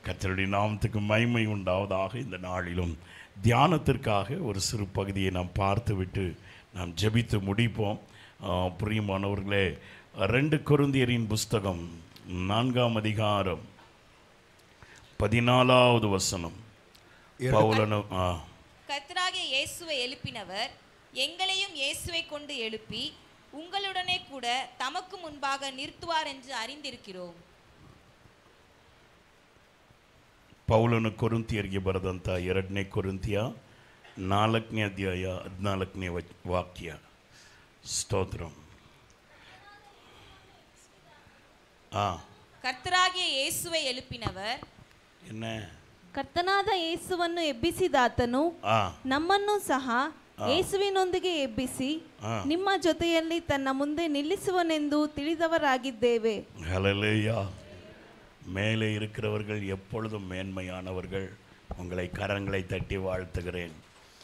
கர்த்தருடைய நாமத்துக்கு மகிமை உண்டாவதாக இந்த நாளிலும் தியானத்திற்காக ஒரு சிறு பகுதியை நாம் பார்த்துவிட்டு நாம் ஜெபித்து முடிப்போம் ஆ, பிரியமானவர்களே ரெண்டு கொருந்தியரின் புஸ்தகம் நான்காம் அதிகாரம் பதினாலாவது வசனம் பவுலனு ஆ கர்த்தராகிய இயேசுவை எழுப்பினவர் எங்களையும் இயேசுவை கொண்டு எழுப்பி உங்களுடனே கூட தமக்கு முன்பாக நிறுத்துவார் என்று அறிந்திருக்கிறோம் ಪೌಲನು ಕೊರಿಂತಿಯರಿಗೆ ಬರೆದಂಥ ಎರಡನೇ ಕೊರಿಂತಿಯ ನಾಲ್ಕನೇ ಅಧ್ಯಾಯ ಹದಿನಾಲ್ಕನೇ ವಚ್- ವಾಕ್ಯ ಸ್ತೋತ್ರ ಆ கர்த்தராகிய இயேசுவை எழுப்பினவர் என்ன ಕರ್ತನಾದ ಯೇಸುವನ್ನು ಎಬ್ಬಿಸಿದಾತನು ಆ ನಮ್ಮನ್ನು ಸಹ ಯೇಸುವಿನೊಂದಿಗೆ ಎಬ್ಬಿಸಿ ಆ. ನಿಮ್ಮ ಜೊತೆಯಲ್ಲಿ ತನ್ನ ಮುಂದೆ ನಿಲ್ಲಿಸುವನೆಂದು ತಿಳಿದವರಾಗಿದ್ದೇವೆ ஹalleluya மேலே இருக்கிறவர்கள் எப்பொழுதும் மேன்மையானவர்கள் உங்களை கரங்களை தட்டி வாழ்த்துகிறேன்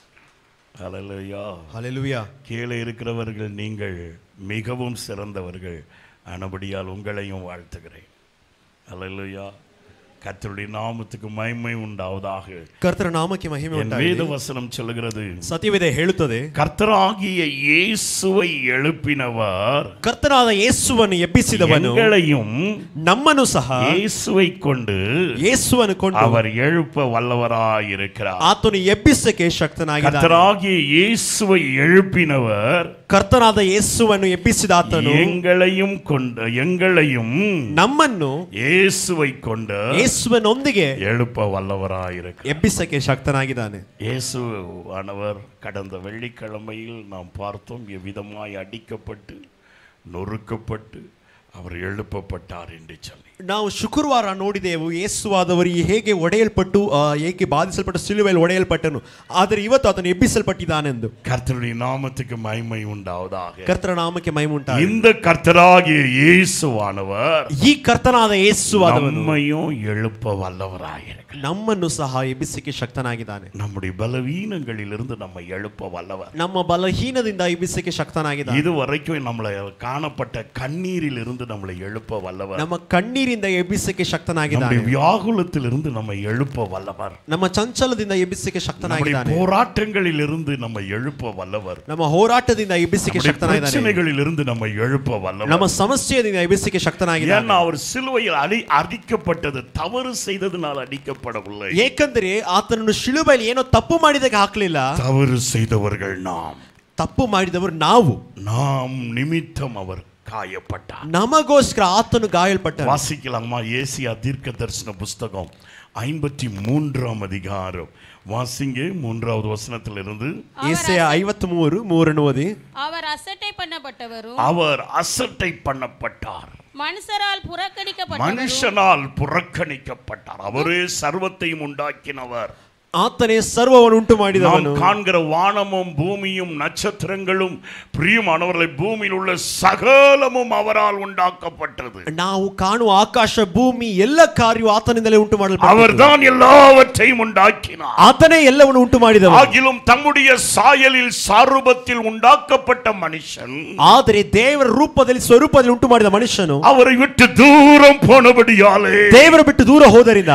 ஹalleluya ஹalleluya கீழே இருக்கிறவர்கள் நீங்கள் மிகவும் சிறந்தவர்கள் ஆனபடியால் உங்களையும் வாழ்த்துகிறேன் அல்லேலூயா கர்த்தருடைய நாமத்துக்கு மகிமை உண்டாவதாக ಕರ್ತರ ನಾಮಕ್ಕೆ ಮಹಿಮೆ என் ಉಂಟಾಗಲಿ வேத வசனம் சொல்லுகிறது ಸತ್ಯವಿದೆ ಹೇಳುತ್ತದೆ கர்த்தராகிய இயேசுவை எழுப்பினவர் ಕರ್ತನಾದ ಯೇಸುವನ್ನು ಎಬ್ಬಿಸಿದವನು எங்களையும் ನಮ್ಮನ್ನು ಸಹ இயேசுவை கொண்டு ಯೇಸುವನ್ನು ಕೊಂಡು அவர் எழுப்ப வல்லவராயிருக்கிறார் ಆತನು ಎಬ್ಬಿಸಕ್ಕೆ ಶಕ್ತನಾಗಿದ್ದಾನೆ கர்த்தராகிய இயேசுவை எழுப்பினவர் ಕರ್ತನಾದ ಯೇಸುವನ್ನು ಎಬ್ಬಿಸಿದಾತನು எங்களையும் கொண்டு எங்களையும் ನಮ್ಮನ್ನು இயேசுவை கொண்டு ಯೇಸುವನೊಂದಿಗೆ எழுப்ப வல்லவராயிருக்கிறார் ಎಬ್ಬಿಸಕ್ಕೆ ಶಕ್ತನಾಗಿದ್ದಾನೆ இயேசு ஆனவர் கடந்த வெள்ளிக்கிழமையில் நாம் பார்த்தோம் எவ்விதமாய் அடிக்கப்பட்டு நொறுக்கப்பட்டு அவர் எழுப்பப்பட்டார் என்று சொல்லி ನಾವು ಶುಕ್ರವಾರ ನೋಡಿದೆವು ಯೇಸುವಾದವರು ಹೇಗೆ ಒಡೆಯಲ್ಪಟ್ಟು ಆ, ಏಕೆ ಬಾಧಿಸಲ್ಪಟ್ಟು ಸಿಲುವೆಯಲ್ಲಿ ಒಡೆಯಲ್ಪಟ್ಟನು ಆದರೆ ಇವತ್ತು ಆತನು ಎಬ್ಬಿಸಲ್ಪಟ್ಟಿದ್ದಾನೆಂದು கர்த்தருடைய நாமத்துக்கு மகிமை உண்டாவதாக ಕರ್ತನ ನಾಮಕ್ಕೆ ಮಹಿಮುಂಟ இந்த கர்த்தராகிய இயேசுவானவர் ಈ ಕರ್ತನಾದ ಯೇಸುವಾದವನು நம்மையும் எழுப்ப வல்லவராயிருக்கிறார் ನಮ್ಮನ್ನು ಸಹ ಎಬ್ಬಿಸಕ್ಕೆ ಶಕ್ತನಾಗಿದ್ದಾನೆ நம்முடைய பலவீனங்களிலிருந்து நம்மை எழுப்ப வல்லவர் ನಮ್ಮ ಬಲಹೀನದಿಂದ ಎಬ್ಬಿಸಕ್ಕೆ ಶಕ್ತನಾಗಿದ್ದಾನೆ இதுவரைக்கும் நம்மளை காணப்பட்ட கண்ணீரில் இருந்து நம்மளை எழுப்ப வல்லவர் ನಮ್ಮ ಕಣ್ಣೀರಿಂದ ಎಬ್ಬಿಸಕ್ಕೆ ಶಕ್ತನಾಗಿದ್ದಾನೆ நம்முடைய வியாகுலத்திலிருந்து நம்மை எழுப்ப வல்லவர் ನಮ್ಮ ಚಂಚಲದಿಂದ ಎಬ್ಬಿಸಕ್ಕೆ நம்முடைய ಶಕ್ತನಾಗಿದ್ದಾನೆ போராட்டங்களில் இருந்து நம்மை எழுப்ப வல்லவர் ನಮ್ಮ ಹೋರಾಟದಿಂದ ಎಬ್ಬಿಸಕ್ಕೆ நம்முடைய ಶಕ್ತನಾಗಿದ್ದಾನೆ பிரச்சனைகளில் இருந்து நம்மை எழுப்ப வல்லவர் ನಮ್ಮ ಸಮಸ್ಯೆಯಿಂದ ಎಬ್ಬಿಸಕ್ಕೆ ಶಕ್ತನಾಗಿದ್ದಾನೆ ஏன்னா அவர் சிலுவையில் அடி அடிக்கப்பட்டது தவறு செய்ததனால் அடிக்கப்படவில்லை ಏಕೆಂದರೆ ಆತನನ್ನು ಶಿಲುಬೆಯಲ್ಲಿ ಏನೋ ತಪ್ಪು ಮಾಡಿದಾಗ ಹಾಕ್ಲಿಲ್ಲ தவறு செய்தவர்கள் நாம் ತಪ್ಪು ಮಾಡಿದವರು ನಾವು நாம் நிமித்தம் அவர் காயப்பட்டார் ನಮಗೋಸ್ಕರ ಆತನು ಗಾಯಲ್ಪಟ್ಟ வாசிக்கலாமா ஏசியா தீர்க்க தரிசன புஸ்தகம் ஐம்பத்தி மூன்றாம் அதிகாரம் வாசிங்க மூன்றாவது வசனத்திலிருந்து ಏಸೆಯ ಐವತ್ತ್ ಮೂರು ಮೂರನ್ನು ಓದಿ அவர் அசட்டை பண்ணப்பட்டவரும் அவர் அசட்டை பண்ணப்பட்டார் மனுஷரால் புறக்கணிக்கப்பட்டவரும் மனுஷனால் புறக்கணிக்கப்பட்டார் அவரே சர்வத்தையும் உண்டாக்கினவர் ಆತನೇ ಸರ್ವವನ್ನು ಉಂಟು நாம் ಮಾಡಿದವನು காண்கிற வானமும் பூமியும் நட்சத்திரங்களும் பிரியமானவர்களை பூமியில் உள்ள சகலமும் அவரால் உண்டாக்கப்பட்டது ನಾವು ಕಾಣುವ ಆಕಾಶ ಭೂಮಿ ಎಲ್ಲ ಕಾರ್ಯವು ಆತನಿಂದಲೇ ಉಂಟು ಮಾಡಲ್ಪಟ್ಟ அவர்தான் எல்லாவற்றையும் உண்டாக்கினார் ಆತನೇ ಎಲ್ಲವನ್ನು ಉಂಟು ಮಾಡಿದವ ஆகிலும் தம்முடைய சாயலில் சாரூபத்தில் உண்டாக்கப்பட்ட மனுஷன் ಆದರೆ ದೇವರ ರೂಪದಲ್ಲಿ ಸ್ವರೂಪದಲ್ಲಿ ಉಂಟು ಮಾಡಿದ ಮನುಷ್ಯನು அவரை விட்டு தூரம் போனபடியாலே ದೇವರ ಬಿಟ್ಟು ದೂರ ಹೋದರಿಂದ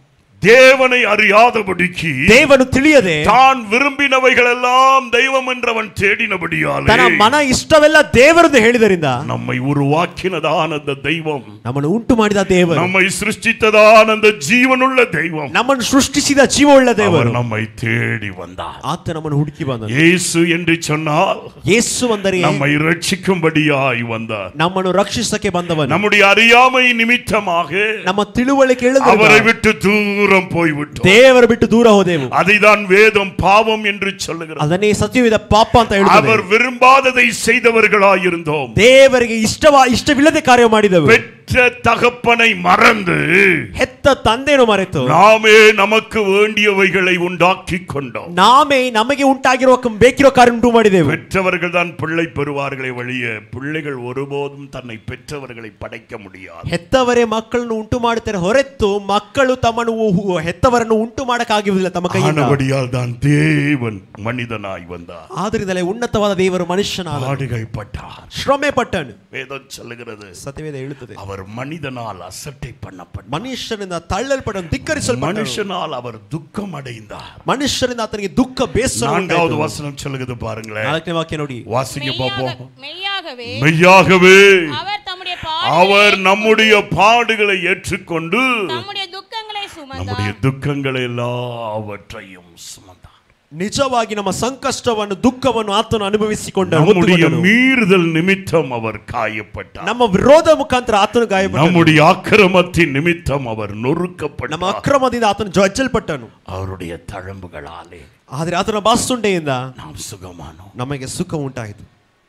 தேவனை அறியாதபடிக்கு ದೇವನು ತಿಳಿಯದೆ தான் விரும்பினவைகள் எல்லாம் தெய்வம் என்றவன் தேடினபடியாலே ತನ್ನ ಮನ ಇಷ್ಟವೆಲ್ಲ ದೇವರದ್ದು ಹೇಳಿದರಿಂದ நம்மை உருவாக்கினதான அந்த தெய்வம் ನಮ್ಮನ್ನು ಉಂಟು ಮಾಡಿದ ದೇವರು நம்மை சிருஷ்டித்ததான அந்த ஜீவனுள்ள தெய்வம் ನಮ್ಮನ್ನು ಸೃಷ್ಟಿಸಿದ ಜೀವವುಳ್ಳ அவர் ದೇವರು நம்மை தேடி வந்தார் ಆತ ನಮ್ಮನ್ನು ಹುಡುಕಿ ಬಂದನು இயேசு என்று சொன்னால் ಯೇಸು ಅಂದರೆ நம்மை ரட்சிக்கும்படியாய் வந்தார் ನಮ್ಮನ್ನು ರಕ್ಷಿಸಕ್ಕೆ ಬಂದವನು நம்முடைய அறியாமை நிமித்தமாக ನಮ್ಮ ತಿಳುವಳಿಕೆ அவரை ಇಲ್ಲದ விட்டு தூரம் போய்விட்டோம் ದೇವರ ಬಿಟ್ಟು ದೂರ ಹೋದೆವು அதைதான் வேதம் பாவம் என்று சொல்லுகிறது ಅದನ್ನೇ ಸತ್ಯವಿದ ಪಾಪ ಅಂತ அவர் ಹೇಳುತ್ತದೆ விரும்பாததை செய்தவர்களாயிருந்தோம் ದೇವರಿಗೆ ಇಷ್ಟವಾ ಇಷ್ಟವಿಲ್ಲದೆ ಕಾರ್ಯ ಮಾಡಿದವು பெற்ற தகப்பனை மறந்து ಹೆತ್ತ ತಂದೆಯನ್ನು ಮರೆತು நாமே நமக்கு வேண்டியவைகளை உண்டாக்கி கொண்டோம் ನಾಮೇ ನಮಗೆ ಉಂಟಾಗಿರುವ ಕ- ಬೇಕಿರೋ ಕಾರ್ಯ ಉಂಟು ಮಾಡಿದೆವು பெற்றவர்கள் தான் பிள்ளை பெறுவார்களே வழிய பிள்ளைகள் ஒருபோதும் தன்னை பெற்றவர்களை படைக்க முடியாது ಹೆತ್ತವರೇ ಮಕ್ಕಳನ್ನು ಉಂಟು ಮಾಡುತ್ತಾರೆ ಹೊರತು ಮಕ್ಕಳು ತಮ್ಮನ್ನು ಉ- ಹೆತ್ತವರನ್ನು ಉಂಟು ಮಾಡಕ್ಕಾಗುವುದಿಲ್ಲ ತಮ್ಮ ಕೈಯಿಂದ ஆனபடியால் தான் தேவன் மனிதனாய் வந்தார் ಆದ್ರಿಂದಲೇ ಉನ್ನತವಾದ ದೇವರು ಮನುಷ್ಯನಾದ பாடுகள் பட்டார் ಶ್ರಮೆ ಪಟ್ಟನು வேதம் சொல்லுகிறது ಸತ್ಯವೇದ ಹೇಳುತ್ತದೆ அவர் அவர் மனிதனால் அசட்டை பண்ணப்பட்டார் ಮನುಷ್ಯನಿಂದ ತಳ್ಳಲ್ಪಟ್ಟನು ಧಿಕ್ಕರಿಸಲ್ಪಟ್ಟನು மனுஷனால் அவர் துக்கம் அடைந்தார் ಮನುಷ್ಯರಿಂದ ಆತನಿಗೆ ದುಃಖ ಬೇಸರ நான்காவது ಉಂಟಾಯಿತು. வசனம் சொல்லுகிறது பாருங்களேன் ನಾಲ್ಕನೇ ವಾಕ್ಯ ನೋಡಿ வாசிங்க மெய்யாக- பார்ப்போம் மெய்யாகவே மெய்யாகவே அவர் தம்முடைய அவர் பாடுகளை நம்முடைய பாடுகளை ஏற்றுக்கொண்டு தம்முடைய துக்கங்களை நம்முடைய சுமந்தார் துக்கங்களை எல்லாவற்றையும் சுமந்தார் ನಿಜವಾಗಿ ನಮ್ಮ ಸಂಕಷ್ಟವನ್ನು ದುಃಖವನ್ನು ಆತನು ಅನುಭವಿಸಿಕೊಂಡನು நம்முடைய ಹೊತ್ತುಕೊಂಡನು. மீறுதல் நிமித்தம் அவர் காயப்பட்டார் ನಮ್ಮ ವಿರೋಧ ಮುಖಾಂತರ ಆತನು ಗಾಯಪಟ್ಟನು நம்முடைய அக்கிரமத்தின் நிமித்தம் அவர் ನಮ್ಮ நொறுக்கப்பட்டார் ಅಕ್ರಮದಿಂದ ಆತನು ಜಜ್ಜಲ್ಪಟ್ಟನು அவருடைய தழம்புகளாலே ಆದರೆ ಆತನ ಬಾಸುಂಡೆಯಿಂದ நாம் சுகமானோம் ನಮಗೆ ಸುಖ ಉಂಟಾಯಿತು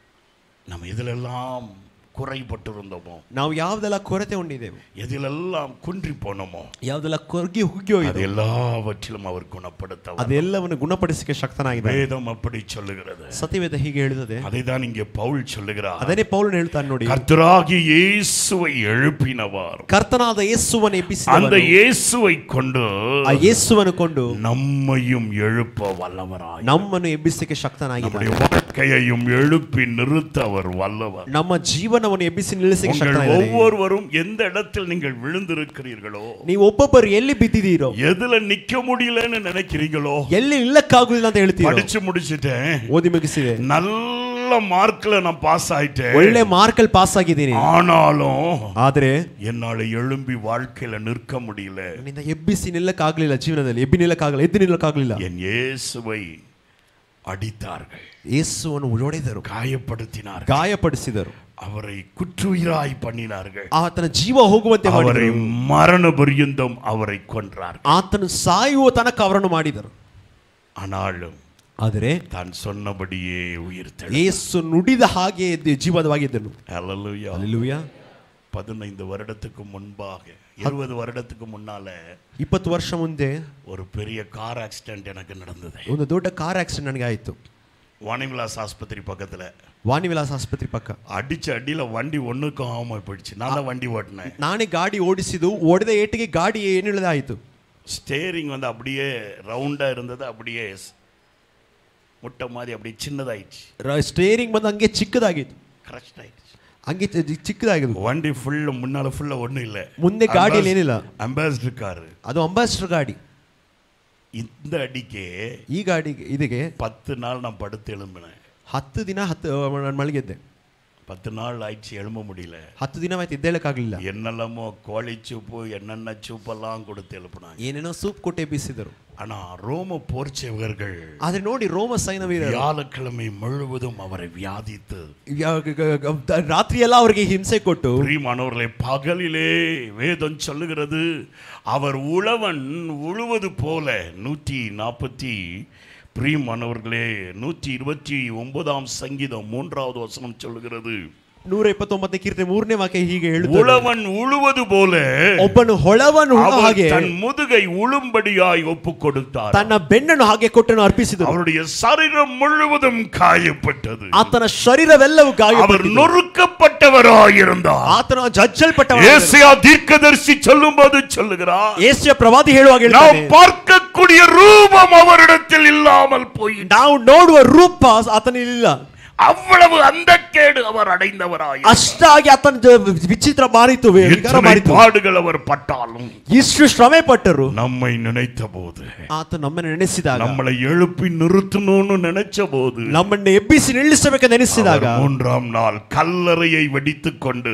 நம்ம இதிலெல்லாம் குறைபட்டிருந்தோமோ ನಾವು ಯಾವ್ದೆಲ್ಲ ಕೊರತೆ ಉಂಡಿದ್ದೇವೆ எதிலெல்லாம் குன்றி போனோமோ ಯಾವ್ದೆಲ್ಲ ಕೊರಗಿ ಹುಗ್ಗಿ அது ಹೋಗಿದೆ எல்லாவற்றிலும் அவர் குணப்படுத்த ಅದೆಲ್ಲವನ್ನು ಗುಣಪಡಿಸಕ್ಕೆ ಶಕ್ತನಾಗಿದೆ வேதம் அப்படி சொல்லுகிறது ಸತಿವೇದ ಹೀಗೆ ಹೇಳುತ್ತದೆ அதைதான் இங்கே பவுல் சொல்லுகிறார் ಅದನ್ನೇ ಪೌಲನ್ ಹೇಳ್ತಾನೆ ನೋಡಿ கர்த்தராகிய இயேசுவை எழுப்பினவர் ಕರ್ತನಾದ ಯೇಸುವನ್ನು ಎಬ್ಬಿಸಿ அந்த இயேசுவை கொண்டு ಆ ಯೇಸುವನ್ನು ಕೊಂಡು நம்மையும் எழுப்ப வல்லவராய் ನಮ್ಮನ್ನು ಎಬ್ಬಿಸಕ್ಕೆ ಶಕ್ತನಾಗಿದ್ದಾನೆ நம்முடைய வாழ்க்கையையும் எழுப்பி நிறுத்த அவர் வல்லவர் ನಮ್ಮ ಜೀವನವನ್ನು ಎಬ್ಬಿಸಿ ನಿಲ್ಲಿಸಕ್ಕೆ உங்கள் ಶಕ್ತನಾಗಿದ್ದಾನೆ ஒவ்வொருவரும் எந்த இடத்தில் நீங்கள் விழுந்திருக்கிறீர்களோ ನೀವು ಒಬ್ಬೊಬ್ಬರು ಎಲ್ಲಿ ಬಿದ್ದಿದ್ದೀರೋ எதுல நிக்க முடியலன்னு நினைக்கிறீங்களோ ಎಲ್ಲಿ ನಿಲ್ಲಕ್ಕಾಗುದಿಲ್ಲ ಅಂತ ಹೇಳ್ತೀರೋ படிச்சு முடிச்சிட்டேன் ಓದಿ ಮುಗಿಸಿದೆ நல்ல மார்க்ல நான் பாஸ் ஆயிட்டேன் ಒಳ್ಳೆ ಮಾರ್ಕಲ್ ಪಾಸ್ ಆಗಿದ್ದೀನಿ ஆனாலும் ಆದ್ರೆ என்னால எழும்பி வாழ்க்கையில நிற்க முடியல ನಿನ್ನ ಎಬ್ಬಿಸಿ ನಿಲ್ಲಕ್ಕಾಗ್ಲಿಲ್ಲ ಜೀವನದಲ್ಲಿ ಎಬ್ಬಿ ನಿಲ್ಲಕ್ಕಾಗಲ್ಲ ಎದ್ದು ನಿಲ್ಲಕ್ಕಾಗ್ಲಿಲ್ಲ என் இயேசுவை அடித்தார்கள் ಯೇಸುವನ್ನು ಹೊಡೆದರು காயப்படுத்தினார்கள் ಗಾಯಪಡಿಸಿದರು அவரை குற்றுயிராய் பண்ணினார்கள் ಆತನ ಜೀವ ಹೋಗುವಂತೆ அவரை ಮಾಡಿದರು மரண பரியந்தம் அவரை கொன்றார்கள் ಆತನು ಸಾಯುವ ತನಕ ಅವರನ್ನು ಮಾಡಿದರು ஆனாலும் ಆದರೆ தான் சொன்னபடியே உயிர் ಯೇಸು ನುಡಿದ ಹಾಗೆ ಎದ್ದು ಜೀವದವಾಗಿದ್ದನು தெளிய ಅಲ್ಲೆಲೂಯಾ பதினைந்து வருடத்துக்கு முன்பாக இருபது வருடத்துக்கு முன்னால ಇಪ್ಪತ್ತು ವರ್ಷ ಮುಂದೆ ஒரு பெரிய கார் ஆக்சிடென்ட் எனக்கு நடந்தது ಒಂದು ದೊಡ್ಡ ಕಾರ್ ಆಕ್ಸಿಡೆಂಟ್ ನನಗೆ ಆಯಿತು வாணிவிலாஸ் ஆஸ்பத்திரி பக்கத்துல ವಾಣಿವಿಲಾಸ್ ಆಸ್ಪತ್ರೆ ಪಕ್ಕ அடிச்ச அடியில வண்டி ஒண்ணுக்கும் ஆகாம போயிடுச்சு நான் தான் வண்டி ஓட்டினேன் ನಾನೇ ಗಾಡಿ ಓಡಿಸಿದ್ದು ಒಡೆದ ಏಟಿಗೆ ಗಾಡಿ ಏನಿಲ್ಲದೆ ಆಯಿತು ஸ்டேரிங் வந்து அப்படியே ரவுண்டா இருந்தது அப்படியே ஸ்- முட்டை மாதிரி அப்படியே சின்னதாயிடுச்சு ಸ್ಟೇರಿಂಗ್ ಬಂದು ಹಂಗೆ ಚಿಕ್ಕದಾಗಿತ್ತು ಕ್ರಶ್ட் ಆயிடுச்சு ಹಂಗೆ ಚಿ- ಚಿಕ್ಕದಾಗಿದ್ದು வண்டி ஃபுல்லு முன்னால ஃபுல்லா ஒண்ணும் இல்ல ಮುಂದೆ ಗಾಡಿಯಲ್ಲಿ ಏನಿಲ್ಲ அம்பாசிடர் காரு ಅದು ಅಂಬಾಸಿಡರ್ ಗಾಡಿ இந்த அடிக்கே ಈ ಗಾಡಿಗೆ ಇದಕ್ಕೆ பத்து நாள் நான் படுத்து எழும்பினேன் ಹತ್ತು ದಿನ ಹತ್ತು ನಾನು ಮಲಗಿದ್ದೆ பத்து நாள் ஆயிடுச்சு எழும்ப முடியல ಹತ್ತು ದಿನವಾಯ್ತು ಎದ್ದೇಳಕ್ಕಾಗಲಿಲ್ಲ என்னெல்லாமோ கோழி சூப்பு என்னென்ன சூப்பெல்லாம் கொடுத்து எழுப்பினாங்க ಏನೇನೋ ಸೂಪ್ ಕೊಟ್ಟು ಎಬ್ಬಿಸಿದರು ஆனா ரோம போர்ச்சவர்கள் ಆದ್ರೆ ನೋಡಿ ರೋಮ ಸೈನ್ಯವೀರರು வியாழக்கிழமை முழுவதும் அவரை வியாதித்து ಯಾ- ಗ- ಗ- ಗ- ರಾತ್ರಿ ಎಲ್ಲ ಅವರಿಗೆ ಹಿಂಸೆ ಕೊಟ್ಟು பிரியமானவர்களே பகலிலே வேதம் சொல்லுகிறது அவர் உழவன் உழுவது போல நூற்றி நாற்பத்தி பிரியமானவர்களே நூற்றி இருபத்தி ஒன்பதாம் சங்கீதம் மூன்றாவது வசனம் சொல்லுகிறது ನೂರ ಇಪ್ಪತ್ತೊಂಬತ್ತನೇ ಕೀರ್ತಿ ಮೂರನೇ ವಾಕ್ಯ ಹೀಗೆ ಹೇಳುತ್ತದೆ உழவன் உழுவது போல ಒಬ್ಬನು ಹೊಳವನ್ನು ಉಳುವ அவர் ಹಾಗೆ தன் முதுகை உளும்படியாய் ஒப்பு கொடுத்தார் ತನ್ನ ಬೆನ್ನನ್ನು ಹಾಗೆ ಕೊಟ್ಟನು ಅರ್ಪಿಸಿದರು அவருடைய சரீரம் முழுவதும் காயப்பட்டது ಆತನ ಶರೀರವೆಲ್ಲವೂ அவர் ಗಾಯಪಟ್ಟಿತು நொறுக்கப்பட்டவராயிருந்தார் ಆತನ ಜಜ್ಜಲ್ಪಟ್ಟ ஏசியா தீர்க்கதரிசி சொல்லும்போது சொல்லுகிறார் ಏಷ್ಯ ಪ್ರವಾದಿ ಹೇಳುವಾಗ நாம் ಹೇಳ್ತಾನೆ, பார்க்கக்கூடிய ரூபம் அவரிடத்தில் இல்லாமல் போய் ನಾವು ನೋಡುವ ರೂಪ ಆತನಿಲ್ಲ அவ்வளவு அந்த கேடு அவர் அடைந்தவராய் ಅಷ್ಟಾಗಿ ಆತನ ಜ- ವಿಚಿತ್ರ ಮಾರಿತು ವಿಕಾರ இத்தனை ಮಾರಿತು பாடுகள் அவர் பட்டாலும் ಇಷ್ಟು ಶ್ರಮೆ ಪಟ್ಟರು நம்மை நினைத்த போது ಆತ ನಮ್ಮನ್ನು ನೆನೆಸಿದಾಗ நம்மளை எழுப்பி நிறுத்தணும்னு நினைச்ச போது ನಮ್ಮನ್ನು ಎಬ್ಬಿಸಿ ನಿಲ್ಲಿಸಬೇಕೆಂದು ನೆನೆಸಿದಾಗ அவர் மூன்றாம் நாள் கல்லறையை வெடித்துக் கொண்டு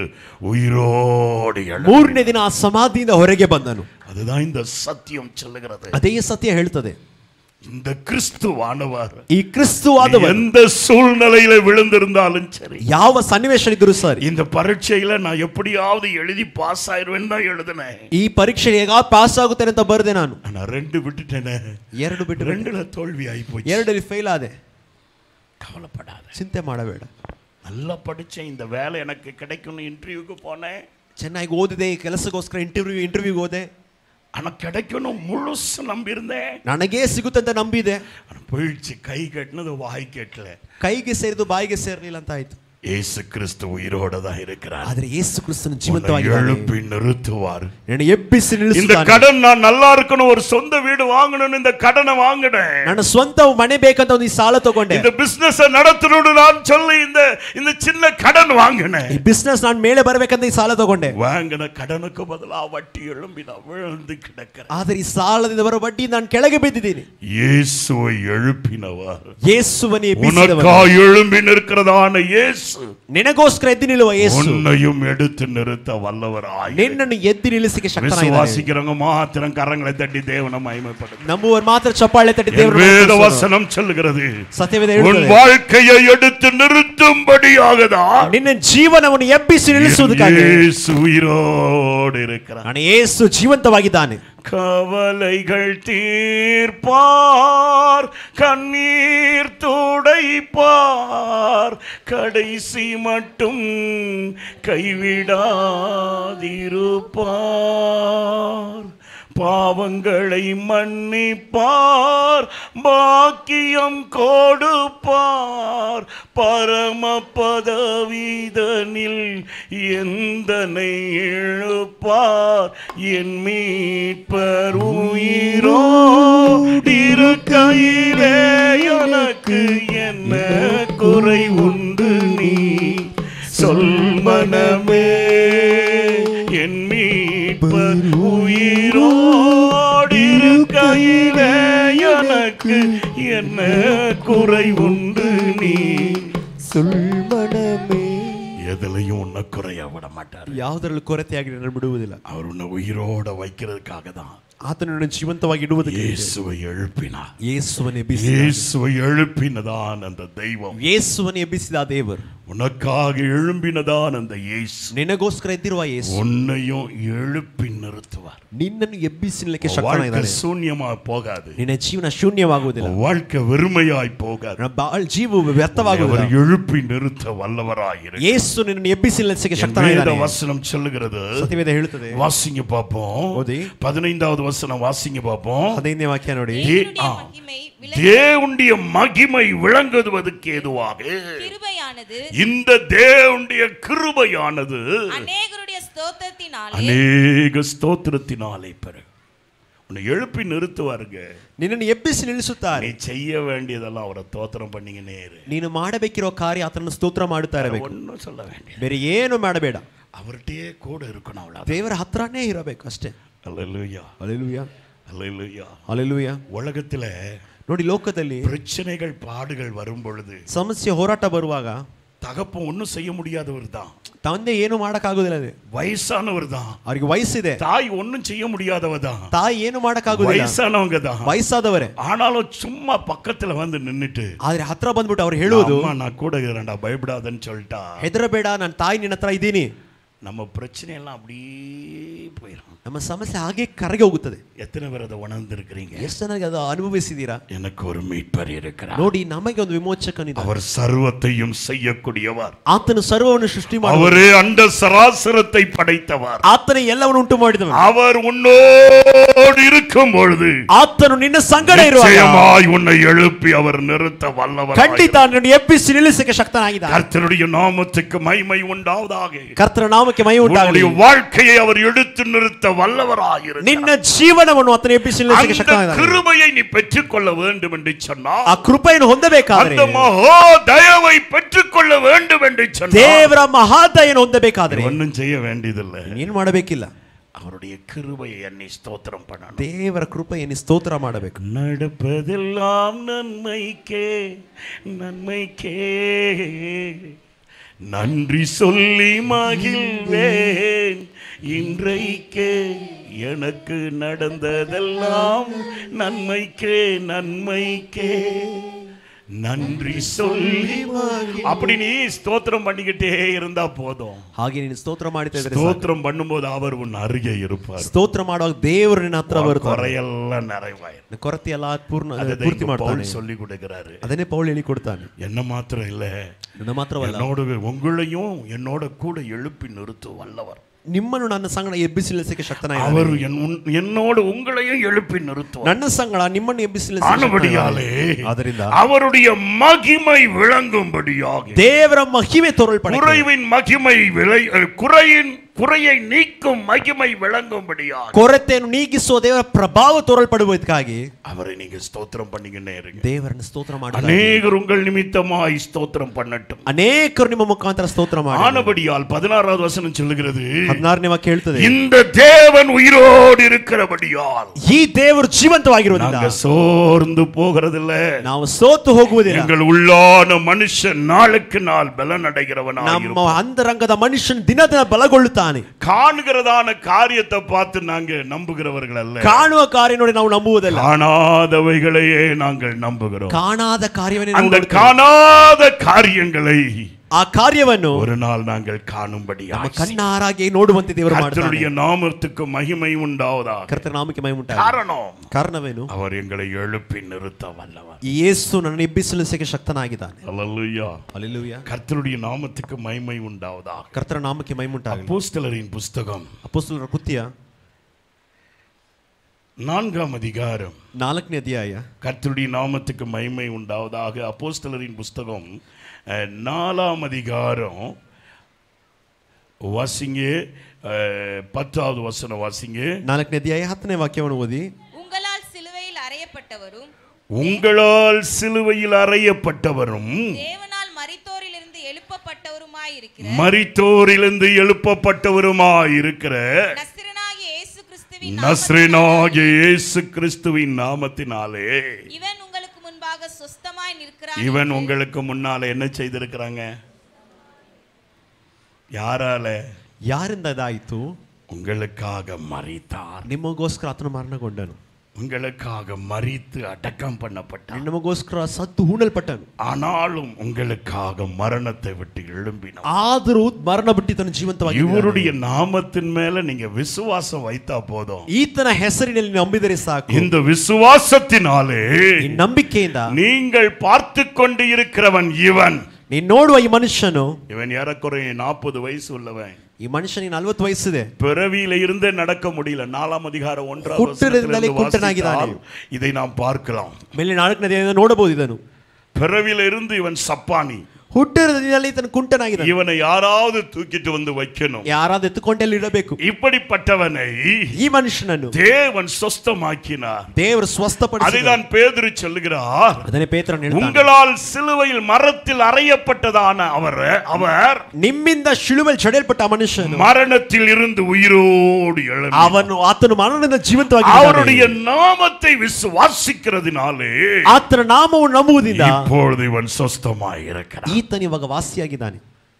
உயிரோடு எழு ಮೂರನೇ ದಿನ ಆ ಸಮಾಧಿಯಿಂದ ಹೊರಗೆ ಬಂದನು அதுதான் இந்த சத்தியம் சொல்லுகிறது ಅದೇ ಸತ್ಯ ಹೇಳ್ತದೆ இந்த கிறிஸ்துவானவர் ಈ ಕ್ರಿಸ್ತುವಾದವರು எந்த சூழ்நிலையில விழுந்திருந்தாலும் சரி ಯಾವ ಸನ್ನಿವೇಶ ಇದ್ರು ಸರ್ இந்த பரீட்சையில நான் எப்படியாவது எழுதி பாஸ் ஆயிருவேன்னு தான் எழுதினேன் ಈ ಪರೀಕ್ಷೆ ಹೇಗ ಪಾಸ್ ಆಗುತ್ತೇನೆ ಅಂತ ಬರೆದೆ ನಾನು ஆனா ரெண்டு விட்டுட்டேனே ಎರಡು ಬಿಟ್ಟು ரெண்டுல தோல்வி ஆகி போச்சு ಎರಡಲ್ಲಿ ಫೇಲ್ ಆದೆ கவலைப்படாத ಚಿಂತೆ ಮಾಡಬೇಡ நல்லா படிச்சேன் இந்த வேலை எனக்கு கிடைக்கும்னு இன்டர்வியூக்கு போனேன் ಚೆನ್ನಾಗಿ ಓದಿದೆ ಕೆಲಸಕ್ಕೋಸ್ಕರ ಇಂಟರ್ವ್ಯೂ ಇಂಟರ್ವ್ಯೂಗೆ ಹೋದೆ ஆனா கிடைக்கணும் முழுசு நம்பியிருந்தேன் ನನಗೇ ಸಿಗುತ್ತೆ ಅಂತ ನಂಬಿದೆ ஆனா போயிடுச்சு கை கட்டினது வாய் கேட்டல ಕೈಗೆ ಸೇರಿದು ಬಾಯಿಗೆ ಸೇರ್ಲಿಲ್ಲ ಅಂತ ಆಯ್ತು இயேசு கிறிஸ்து உயிரோட தான் இருக்கிறார் ಆದ್ರೆ ಯೇಸು ಕ್ರಿಸ್ತನು உன்னை ಜೀವಂತವಾಗಿದ್ದಾನೆ எழுப்பி நிறுத்துவார் ನನ್ನ ಎಬ್ಬಿಸಿ இந்த ನಿಲ್ಲಿಸುತ್ತಾನೆ கடன் நான் நல்லா இருக்கணும் ஒரு சொந்த வீடு வாங்கணும்னு இந்த கடனை வாங்கினேன் ನನ್ನ ಸ್ವಂತ ಮನೆ ಬೇಕಂತ ಒಂದು ಈ ಸಾಲ ತಗೊಂಡೆ இந்த பிசினஸ் நடத்தணும்னு நான் சொல்லி இந்த இந்த சின்ன கடன் வாங்கினேன் ಈ ಬಿಸ್ನೆಸ್ ನಾನು ಮೇಲೆ ಬರ್ಬೇಕಂತ ಈ ಸಾಲ ತಗೊಂಡೆ வாங்கின கடனுக்கு பதிலா வட்டி எழும்பி நான் விழுந்து கிடக்கிறேன் ಆದ್ರೆ ಈ ಸಾಲದಿಂದ ಬರೋ ಬಡ್ಡಿ ನಾನು ಕೆಳಗೆ ಬಿದ್ದಿದ್ದೀನಿ இயேசுவை எழுப்பினவர் ಯೇಸುವನೇ ಎಬ್ಬಿಸಿದವನು. உனக்கா எழும்பி நிற்கிறதான இயேசு ನಿನಗೋಸ್ಕರ ಎದ್ದು ನಿಲ್ಲುವ ಯೇಸು உன்னையும் எடுத்து நிறுத்த வல்லவராய் ನಿನ್ನನ್ನು ಎದ್ದು ನಿಲ್ಲಿಸಿಕೆ ಶಕ್ತನಾಗಿದ್ದಾನೆ விசுவாசிக்கிறவங்க மாத்திரம் கரங்களை தட்டி தேவனை மகிமைப்படுத்த ನಂಬುವರು ಮಾತ್ರ ಚಪ್ಪಾಳೆ ತಟ್ಟಿ என் ದೇವರನ್ನು வேத ಸ್ತುತಿಸೋಣ. வசனம் சொல்லுகிறது ಸತ್ಯವೇದ உன் ಹೇಳುತ್ತದೆ வாழ்க்கையை எடுத்து நிறுத்தும்படியாகதான் ನಿನ್ನ ಜೀವನವನ್ನು ಎಬ್ಬಿಸಿ ನಿಲ್ಲಿಸುವುದಕ್ಕಾಗಿ இயேசு உயிரோடு இருக்கிறார் ನಾನು ಯೇಸು ಜೀವಂತವಾಗಿದ್ದಾನೆ கவலைகள் தீர்ப்பார் கண்ணீர் துடைப்பார் கடைசி மட்டும் கைவிடாதிருப்பார் பாவங்களை மன்னிப்பார் பாக்கியம் கொடுப்பார் பரம பதவிதனில் எந்தனை இழுப்பார் என் மீட்பர் உயிரோ இருக்கையிலே எனக்கு என்ன குறை உண்டு நீ சொல் மனமே என் மீட்பர் உயிரோடு இருக்கையிலே எனக்கு என்ன குறை உண்டு நீ எதுலையும் உன்னை குறைய விட மாட்டார் ಯಾವುದರಲ್ಲೂ ಕೊರತೆಯಾಗಿ ನಾನು ಬಿಡುವುದಿಲ್ಲ அவர் உன்னை உயிரோட வைக்கிறதுக்காக தான் ಆತನನ್ನು ಜೀವಂತವಾಗಿ ಇಡುವುದಕ್ಕೆ இயேசுவை எழுப்பினார் ಯೇಸುವನ್ನು ಎಬ್ಬಿಸಿ இயேசுவை எழுப்பினதான் அந்த தெய்வம் ಯೇಸುವನ್ನು ಎಬ್ಬಿಸಿದ ಆ ದೇವರು உனக்காக எழும்பினதான் அந்த இயேசு ನಿನಗೋಸ್ಕರ ಎದ್ದಿರುವ ಯೇಸು உன்னையும் எழுப்பி நிறுத்துவார் ನಿನ್ನನ್ನು ಎಬ್ಬಿಸಿ ನಿಲ್ಲಕ್ಕೆ உன் வாழ்க்கை ಶಕ್ತನಾಗಿದ್ದಾನೆ சூன்யமா போகாது ನಿನ್ನ ಜೀವನ ಶೂನ್ಯವಾಗುವುದಿಲ್ಲ உன் வாழ்க்கை வெறுமையாய் போகாது ನನ್ನ ಬಾಳ್ ಜೀವ அவர் ವ್ಯರ್ಥವಾಗುವುದಿಲ್ಲ எழுப்பி நிறுத்த வல்லவராயிரு ಯೇಸು ನಿನ್ನನ್ನು ಎಬ್ಬಿಸಿ ನಿಲ್ಲಿಸಕ್ಕೆ வேத ಶಕ್ತನಾಗಿದ್ದಾನೆ வசனம் சொல்லுகிறது ಸತ್ಯವೇದ ಹೇಳುತ್ತದೆ வாசிங்க பார்ப்போம் ஓதி. பதினைந்தாவது வசனம் வாசிங்க பார்ப்போம் ಹದಿನೈದನೇ ವಾಕ್ಯ ನೋಡಿ தேவனுடைய ஆ. மகிமை விளங்கி தேவனுடைய மகிமை விளங்குவதற்கு ஏதுவாக கிருபையானது இந்த தேவனுடைய கிருபையானது அநேகருடைய ஸ்தோத்திரத்தினாலே அநேக ஸ்தோத்திரத்தினாலே பெரு உன்னை எழுப்பி நிறுத்துவாருங்க ನಿನ್ನನ್ನು ಎಬ್ಬಿಸಿ ನಿಲ್ಲಿಸುತ್ತಾರೆ நீ செய்ய வேண்டியதெல்லாம் அவரை தோத்திரம் பண்ணீங்கன்னே இரு ನೀನು ಮಾಡಬೇಕಿರೋ ಕಾರ್ಯ ಆತನನ್ನು ಸ್ತೋತ್ರ ಮಾಡುತ್ತಾ ಇರಬೇಕು ஒன்றும் சொல்ல வேண்டிய ಬೇರೆ ಏನು ಮಾಡಬೇಡ அவர்கிட்டயே கூட இருக்கணும் அவ்வளோ ದೇವರ ಹತ್ರನೇ ಇರಬೇಕು ಅಷ್ಟೇ அல்லேலூயா ಅಲೆಲುಯ அல்லேலூயா ಅಲೆಲುಯ உலகத்துல ನೋಡಿ ಲೋಕದಲ್ಲಿ பிரச்சனைகள் பாடுகள் வரும் பொழுது ಸಮಸ್ಯೆ ಹೋರಾಟ ಬರುವಾಗ தகப்பன் ஒன்றும் செய்ய முடியாதவர் தான் ತಂದೆ ಏನು ಮಾಡಕ್ಕಾಗುದಿಲ್ಲ ಅದು வயசானவர் தான் ಅವ್ರಿಗೆ ವಯಸ್ಸಿದೆ தாய் ஒன்றும் செய்ய முடியாதவ தான் ತಾಯಿ ಏನು ಮಾಡಕ್ಕಾಗುದಿಲ್ಲ வயசானவங்க தான் ವಯಸ್ಸಾದವರೇ ஆனாலும் சும்மா பக்கத்துல வந்து நின்னுட்டு ಆದ್ರೆ ಹತ್ರ ಬಂದ್ಬಿಟ್ಟು ಅವ್ರು ಹೇಳುವುದು அம்மா நான் கூட இருக்கிறேன்டா பயப்படாதன்னு சொல்லிட்டா ಹೆದರಬೇಡ ನನ್ನ ತಾಯಿ ನಿನ್ನ ಹತ್ರ ಇದ್ದೀನಿ நம்ம பிரச்சனை எல்லாம் அப்படியே போயிடும் ನಮ್ಮ ಸಮಸ್ಯೆ ಹಾಗೆ ಕರಗಿ ಹೋಗುತ್ತದೆ எத்தனை பேர் அதை உணர்ந்திருக்கிறீங்க ಎಷ್ಟು ಜನರಿಗೆ ಅದು ಅನುಭವಿಸಿದ್ದೀರಾ எனக்கு ஒரு மீட்பர் இருக்கிறார் ನೋಡಿ ನಮಗೆ ಒಂದು ವಿಮೋಚಕನಿದ್ದ அவர் சர்வத்தையும் செய்யக்கூடியவர் ಆತನು ಸರ್ವವನ್ನು ಸೃಷ್ಟಿ ಮಾಡಿ அவரே அண்ட சராசரத்தை படைத்தவர் ಆತನ ಎಲ್ಲವನ್ನು ಉಂಟು ಮಾಡಿದವನು அவர் உன்னோடு இருக்கும் பொழுது ಆತನು ನಿನ್ನ ಸಂಗಡ ಇರುವಾಗ நிச்சயமாய் உன்னை எழுப்பி அவர் நிறுத்த வல்லவர் ಖಂಡಿತ ನಿನ್ನನ್ನು ಎಬ್ಬಿಸಿ ನಿಲ್ಲಿಸಕ್ಕೆ ಶಕ್ತನಾಗಿದ್ದಾನೆ கர்த்தருடைய நாமத்துக்கு மகிமை உண்டாவதாக ಕರ್ತನ ನಾಮಕ್ಕೆ ಮೈ ಉಂಟಾಗಲಿ உன்னுடைய வாழ்க்கையை அவர் எடுத்து நிறுத்த வல்லவராயிருக்கிறார் ನಿನ್ನ ಜೀವನವನ್ನು ಆತನು ಎಬ್ಬಿಸಿ ನಿಲ್ಲಿಸಕ್ಕೆ அந்த ಶಕ್ತನಾಗಿದ್ದಾನೆ கிருபையை நீ பெற்றுக்கொள்ள வேண்டும் என்று சொன்னால் ಆ ಕೃಪೆಯನ್ನು ಹೊಂದಬೇಕಾದ್ರೆ அந்த மகோ தயவை பெற்றுக்கொள்ள வேண்டும் என்று சொன்னால் ದೇವರ ಮಹಾದಯನ್ನು ಹೊಂದಬೇಕಾದ್ರೆ ஒன்றும் செய்ய வேண்டியதில்லை ಏನು ಮಾಡಬೇಕಿಲ್ಲ அவருடைய கிருபையை என்னை ஸ்தோத்திரம் பண்ணணும் ದೇವರ ಕೃಪೆಯನ್ನು ಸ್ತೋತ್ರ ಮಾಡಬೇಕು நடப்பதெல்லாம் நன்மைக்கே நன்மைக்கே நன்றி சொல்லி மகிழ்வேன் இன்றைக்கே எனக்கு நடந்ததெல்லாம் நன்மைக்கே நன்மைக்கே நன்றி சொல்லி மகி- அப்படி நீ ஸ்தோத்திரம் பண்ணிக்கிட்டே இருந்தா போதும் ಹಾಗೆ ನೀನು ಸ್ತೋತ್ರ ಮಾಡ್ತಾ ಇದ್ರೆ ಸಾಕು. ஸ்தோத்திரம் பண்ணும்போது அவர் உன் அருகே இருப்பார் ಸ್ತೋತ್ರ ಮಾಡುವಾಗ ದೇವರು ನಿನ್ನ ಹತ್ರ ಬರ್ತಾರೆ குறையெல்லாம் நிறைவாயிரும் ನಿನ್ನ ಕೊರತೆ ಎಲ್ಲ ಪೂರ್ಣ அதை ಪೂರ್ತಿ இங்க ಮಾಡ್ತಾನೆ பவுல் சொல்லி கொடுக்கிறாரு ಅದನ್ನೇ ಪೌಲ್ ಹೇಳಿ ಕೊಡ್ತಾನೆ என்ன மாத்திரம் இல்ல ನನ್ನ ಮಾತ್ರವಲ್ಲ என்னோட உங்களையும் என்னோட கூட எழுப்பி நிறுத்தும் வல்லவர் ನಿಮ್ಮನ್ನು ನನ್ನ ಸಂಗಡ ಎಬ್ಬಿಸಿ ನಿಲ್ಲಿಸಕ್ಕೆ ಶಕ್ತನಾಗಿದ್ದಾನೆ அவர் என் உன்- என்னோடு உங்களையும் எழுப்பி நிறுத்துவார் ನನ್ನ ಸಂಗಡ ನಿಮ್ಮನ್ನು ಎಬ್ಬಿಸಿ ನಿಲ್ಲಿಸಕ್ಕೆ ஆனபடியாலே ಶಕ್ತನಾಗಿದ್ದಾನೆ. ಆದ್ದರಿಂದ அவருடைய மகிமை விளங்கும்படியாக ದೇವರ ಮಹಿಮೆ ತೋರಲ್ಪಡ குறைவின் மகிமை விளை குறையின் குறையை நீக்கும் மகிமை விளங்கும்படியாக ಕೊರತೆಯನ್ನು ನೀಗಿಸುವ ದೇವರ ಪ್ರಭಾವ ತೋರಲ್ಪಡುವುದಕ್ಕಾಗಿ அவரை நீங்க ஸ்தோத்திரம் பண்ணிக்கிட்டே இருங்க ದೇವರನ್ನು ಸ್ತೋತ್ರ ಮಾಡಿ அநேகர் உங்கள் நிமித்தமாய் ஸ்தோத்திரம் பண்ணட்டும் ಅನೇಕರು ನಿಮ್ಮ ಮುಖಾಂತರ ಸ್ತೋತ್ರ ಮಾಡಿ ஆனபடியால் பதினாறாவது வசனம் சொல்லுகிறது ಹದಿನಾರನೇ ವಾಕ್ಯ ಹೇಳ್ತದೆ இந்த தேவன் உயிரோடு இருக்கிறபடியால் ಈ ದೇವರು ಜೀವಂತವಾಗಿರುವುದಿಲ್ಲ நாங்க சோர்ந்து போகிறதில்ல ನಾವು ಸೋತು ಹೋಗುವುದಿಲ್ಲ எங்கள் உள்ளான மனுஷன் நாளுக்கு நாள் பலன் அடைகிறவனாய் ನಮ್ಮ ಅಂತರಂಗದ ಮನುಷ್ಯನ ದಿನ ದಿನ ಬಲಗೊಳ್ಳುತ್ತಾನೆ காணுகிறதான காரியத்தை பார்த்து நாங்க நம்புகிறவர்கள் அல்ல ಕಾಣುವ ಕಾರ್ಯ ನೋಡಿ ನಾವು ನಂಬುವುದಿಲ್ಲ காணாதவைகளையே நாங்கள் நம்புகிறோம் ಕಾಣಾದ ಕಾರ್ಯವನ್ನೇ ನಾವು அந்த ನೋಡುತ್ತೇವೆ. காணாத காரியங்களை ಆ ಕಾರ್ಯವನ್ನು ஒரு நாள் நாங்கள் காணும்படியாக ನಮ್ಮ ಕಣ್ಣಾರಾಗಿ ನೋಡುವಂತೆ ದೇವರು ಮಾಡ್ತಾನೆ கர்த்தருடைய நாமத்துக்கு மகிமை உண்டாவதாக ಕರ್ತನ ನಾಮಕ್ಕೆ ಮೈ ಉಂಟಾಗಲಿ. காரணம் ಕಾರಣವೇನು அவர் எங்களை எழுப்பி நிறுத்த வல்லவர் ಈ ಯೇಸು ನನ್ನ ಎಬ್ಬಿಸಲಿಸಕ್ಕೆ ಶಕ್ತನಾಗಿದ್ದಾನೆ அல்லேலூயா ಅಲ್ಲೆಲೂಯ கர்த்தருடைய நாமத்துக்கு மகிமை உண்டாவதாக ಕರ್ತನ ನಾಮಕ್ಕೆ ಮೈ ಉಂಟಾಗಲಿ அப்போஸ்தலரின் புஸ்தகம் ಅಪೋಸ್ತಲರ ಕೃತ್ಯ நான்காம் அதிகாரம் ನಾಲ್ಕನೇ ಅಧ್ಯಾಯ கர்த்தருடைய நாமத்துக்கு மகிமை உண்டாவதாக அப்போஸ்தலரின் புஸ்தகம் அஹ், நாலாம் அதிகாரம் வாசிங்க அஹ், பத்தாவது வசனம் வாசிங்க ನಾಲ್ಕನೇ ಅಧ್ಯಾಯ ಹತ್ತನೇ ವಾಕ್ಯವನ್ನು ಓದಿ உங்களால் சிலுவையில் அறையப்பட்டவரும் உங்களால் சிலுவையில் அறையப்பட்டவரும் தேவனால் மரித்தோரிலிருந்து எழுப்பப்பட்டவருமாயிருக்கிற மரித்தோரிலிருந்து எழுப்பப்பட்டவருமாயிருக்கிற நசிரனாகிய இயேசு கிறிஸ்துவின் நஸ்ரேனாகிய இயேசு கிறிஸ்துவின் நாமத்தினாலே இவன் உங்களுக்கு முன்பாக சொஸ்தமாய் நிற்கிறான் இவன் என்று உங்களுக்கு முன்னால என்ன செய்திருக்கிறாங்க யாரால ಯಾರಿಂದ ಇದಾಯಿತು உங்களுக்காக மறித்தார் ನಿಮಗೋಸ್ಕರ ಆತನು ಮರಣಗೊಂಡನು உங்களுக்காக மறித்து அடக்கம் பண்ணப்பட்டார் ನಮಗೋಸ್ಕರ ಸತ್ತು ಹೂಣಲ್ಪಟ್ಟನು ஆனாலும் உங்களுக்காக மரணத்தை விட்டு எழும்பினார் ಆದರೂ ಮರಣ ಬಿಟ್ಟು ತನ್ನ ಜೀವಂತವಾಗಿ இவருடைய நாமத்தின் மேல நீங்க விசுவாசம் வைத்தா போதும் ಈತನ ಹೆಸರಿನಲ್ಲಿ ನಂಬಿದರೆ ಸಾಕು இந்த விசுவாசத்தினாலே ಈ ನಂಬಿಕೆಯಿಂದ நீங்கள் பார்த்து கொண்டு இருக்கிறவன் இவன் ನೀನ್ ನೋಡುವ ಈ ಮನುಷ್ಯನು இவன் ஏறக்குறைய நாற்பது வயசு உள்ளவன் ಈ ಮನುಷ್ಯನಿಗೆ ನಲ್ವತ್ತು ವಯಸ್ಸಿದೆ பிறவியில இருந்தே நடக்க முடியல நாலாம் அதிகாரம் ஒன்றாம் ಹುಟ್ಟಿನಿಂದಲೇ வசனத்திலிருந்து ಕುಂಟನಾಗಿದ್ದಾನೆ. வாசித்தால் இதை நாம் பார்க்கலாம் ಮೇಲೆ ನಾಲ್ಕನೇ ಅಧ್ಯಾಯದಿಂದ ನೋಡಬಹುದು ಇದನ್ನು பிறவியில இருந்து இவன் சப்பானி ಹುಟ್ಟಿದ ದಿನದಲ್ಲಿ ತನ್ನ ಕುಂಟನಾಗಿದೆ இவனை யாராவது தூக்கிட்டு வந்து வைக்கணும் ಯಾರಾದ್ರೂ ಎತ್ತುಕೊಂಡೆಲ್ಲಿ ಇಡಬೇಕು இப்படிப்பட்டவனை ಈ ಮನುಷ್ಯನನ್ನು தேவன் சொஸ்தமாக்கினார் ದೇವರು ಸ್ವಸ್ಥಪಡಿಸಿದ அதைதான் பேதுரு சொல்லுகிறார் ಅದನ್ನೇ ಪೇತ್ರನು ಹೇಳ್ತಾನೆ உங்களால் சிலுவையில் மரத்தில் அறையப்பட்டதான அவர் அவர் ನಿಮ್ಮಿಂದ ಶಿಳುವೆಲ್ ಚಡೆಯಲ್ಪಟ್ಟ ಆ ಮನುಷ್ಯನು மரணத்தில் இருந்து உயிரோடு எழுந்தார் ಅವನು ಆತನು ಮರಣದಿಂದ ಜೀವಂತವಾಗಿ அவருடைய நாமத்தை விசுவாசிக்கிறதுனாலே ಆತನ ನಾಮವನ್ನು ನಂಬುವುದಿಲ್ಲ இப்பொழுது இவன் சொஸ்தமாய் இருக்கிறான் ಈತನು ಇವಾಗ ವಾಸಿಯಾಗಿದ್ದಾನೆ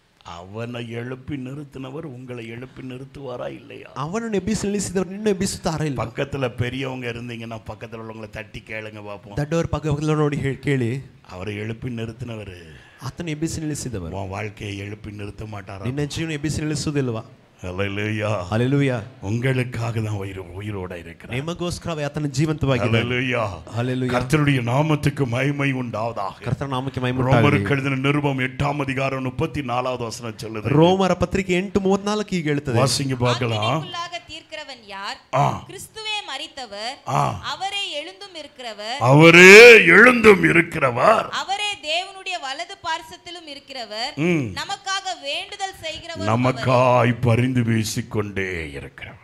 அவனை எழுப்பி நிறுத்தினவர் உங்களை எழுப்பி நிறுத்துவாரா இல்லையா ಅವನನ್ನು ಎಬ್ಬಿಸಿ ನಿಲ್ಲಿಸಿದವರು ನಿನ್ನ ಎಬ್ಬಿಸುತ್ತಾರಾ ಇಲ್ಲ பக்கத்துல பெரியவங்க இருந்தீங்கன்னா பக்கத்துல உள்ளவங்களை தட்டி கேளுங்க பார்ப்போம் ದೊಡ್ಡವರ ಪಕ್ಕ ನೋಡಿ ಹೇಳಿ ಕೇಳಿ அவரை எழுப்பி நிறுத்தினவர் ಆತನು ಎಬ್ಬಿಸಿ ನಿಲ್ಲಿಸಿದವರು உன் வாழ்க்கையை எழுப்பி நிறுத்த மாட்டாரா ನಿನ್ನ ಜೀವನ ಎಬ್ಬಿಸಿ ನಿಲ್ಲಿಸುವುದಿಲ್ವಾ அல்லேலூயா ಅಲೆಲುಯ உங்களுக்காக தான் உயிர் உயிரோட இருக்கிறார் ನಿಮಗೋಸ್ಕರ ಆತನ ಜೀವಂತವಾಗಿದ್ದಾನೆ அல்லேலூயா ಹalleluya கர்த்தருடைய நாமத்துக்கு மகிமை உண்டாவதாக ಕರ್ತನ ನಾಮಕ್ಕೆ ಮಹಿಮೆ ரோமருக்கு எழுதின நிருபம் எட்டாம் அதிகாரம் முப்பத்தி நாலாவது வசனம் சொல்லுது ರೋಮರ ಪತ್ರಿಕೆ ಎಂಟು ಮೂವತ್ನಾಲ್ಕು ಹೀಗೆ ಹೇಳ್ತದೆ வாசிங்க பார்க்கலாம் ஆக்கினைக்குள்ளாக தீர்க்கிறவன் யார் ஆ. கிறிஸ்துவே மரித்தவர் ஆ. அவரே எழுந்தும் இருக்கிறவர் அவரே எழுந்தும் இருக்கிறவர் அவரே தேவனுடைய வலது பார்சத்திலும் இருக்கிறவர் ம். நமக்காக வேண்டுதல் செய்கிறவர் நமக்காய் பரிந்து பேசிக்கொண்டே இருக்கிறவர்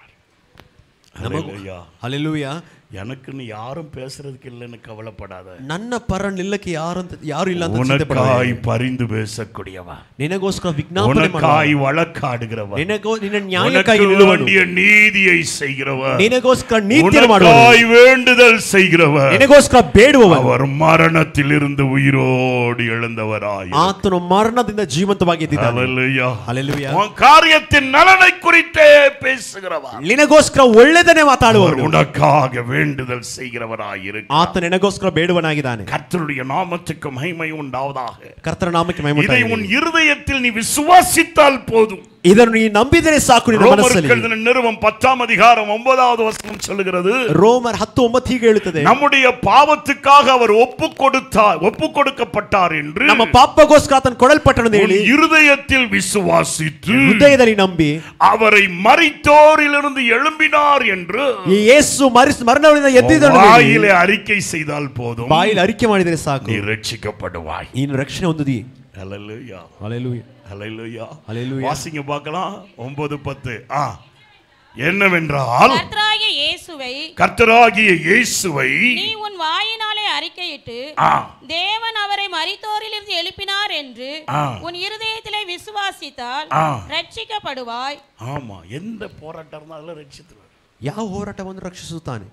அல்லேலூயா. ಅಲ್ಲೆಲುಯ எனக்குன்னு யாரும் பேசுறதுக்கு இல்லைன்னு கவலைப்படாத ನನ್ನ ಪರ ನಿಲ್ಲಕ್ಕೆ ಯಾರಂತ ಯಾರು ಇಲ್ಲ ಅಂತ ಚಿಂತೆ ಪಡಬೇಡ. உனக்காய் பரிந்து பேசக்கூடியவா ನಿನಗೋಸ್ಕರ ವಿಜ್ಞಾಪನೆ உனக்காய் ಮಾಡುವ. வழக்காடுகிறவர் ನಿನಗೋ ನಿನ್ನ உனக்கு ನ್ಯಾಯಕ್ಕಾಗಿ ನಿಲ್ಲುವನು வேண்டிய நீதியை செய்கிறவர் ನಿನಗೋಸ್ಕರ ನೀತಿಯನ್ನು ಮಾಡುವನು உனக்காய் வேண்டுதல் செய்கிறவர் ನಿನಗೋಸ್ಕರ ಬೇಡುವವನು அவர் மரணத்தில் இருந்து உயிரோடு எழுந்தவராய் ಆತನು ಮರಣದಿಂದ ಜೀವಂತವಾಗಿ ಎದ್ದಿದ್ದಾನೆ அல்லேலூயா. ಹalleluya உன் காரியத்தின் நலனை குறித்தே பேசுகிறவர் ನಿನಗೋಸ್ಕರ ಒಳ್ಳೆದನ್ನೇ அவர் ಮಾತಾಡುವವನು உனக்காக வேண்டுதல் செய்கிறவராய் இருக்கு ಆತ ನಿನಗೋಸ್ಕರ ಬೇಡುವನಾಗಿದ್ದಾನೆ கர்த்தருடைய நாமத்துக்கு மகிமை உண்டாவதாக ಕರ್ತನ ನಾಮಕ್ಕೆ ಮಹಿಮೆ இதை ಉಂಟಾಗಲಿ. உன் இருதயத்தில் நீ விசுவாசித்தால் போதும் ಇದನ್ನು ನೀ ನಂಬಿದರೆ ಸಾಕು ನಿನ್ನ ಮನಸ್ಸಲ್ಲಿ ரோமர்கள் எழுதின நிறுவம் பத்தாம் அதிகாரம் ஒன்பதாவது வசனம் சொல்லுகிறது ರೋಮರ್ ಹತ್ತು ಒಂಬತ್ತು ಹೀಗೆ ಹೇಳುತ್ತದೆ நம்முடைய பாவத்துக்காக அவர் ஒப்பு கொடுத்தார் ஒப்பு கொடுக்கப்பட்டார் என்று ನಮ್ಮ ಪಾಪಗೋಸ್ಕರ ಆತನು ಕೊಡಲ್ಪಟ್ಟನು ಅಂತ உன் ಹೇಳಿ இருதயத்தில் விசுவாசித்து ಹೃದಯದಲ್ಲಿ ನಂಬಿ அவரை மரித்தோரிலிருந்து எழும்பினார் என்று ಈ ಯೇಸು ಮರಿಸ್ ಮರಣದಿಂದ ಎದ್ದಿದ್ದನು வாயிலே அறிக்கை செய்தால் போதும் ಬಾಯಿಲಿ ಅರಿಕೆ ಮಾಡಿದರೆ ಸಾಕು நீ ரட்சிக்கப்படுவாய் ನೀನು ರಕ್ಷಣೆ ಹೊಂದುದಿ ஹalleluya ಹalleluya ஹalleluya Hallelujah. வாசிங்க பார்க்கலாம் ஒன்பது பத்து ஆ என்னவென்றால் கர்த்தராகிய இயேசுவை கர்த்தராகிய இயேசுவை நீ உன் வாயினாலே அறிக்கையிட்டு ஆ தேவன் அவரை மரித்தோரிலிருந்து எழுப்பினார் என்று ஆ. உன் இருதயத்திலே விசுவாசித்தால் ஆ. ரட்சிக்கப்படுவாய் ஆமா எந்த போராட்டம் இருந்தாலும் ரட்சித்துருவார் ಯಾವ ಹೋರಾಟವನ್ನು ರಕ್ಷಿಸುತ್ತಾನೆ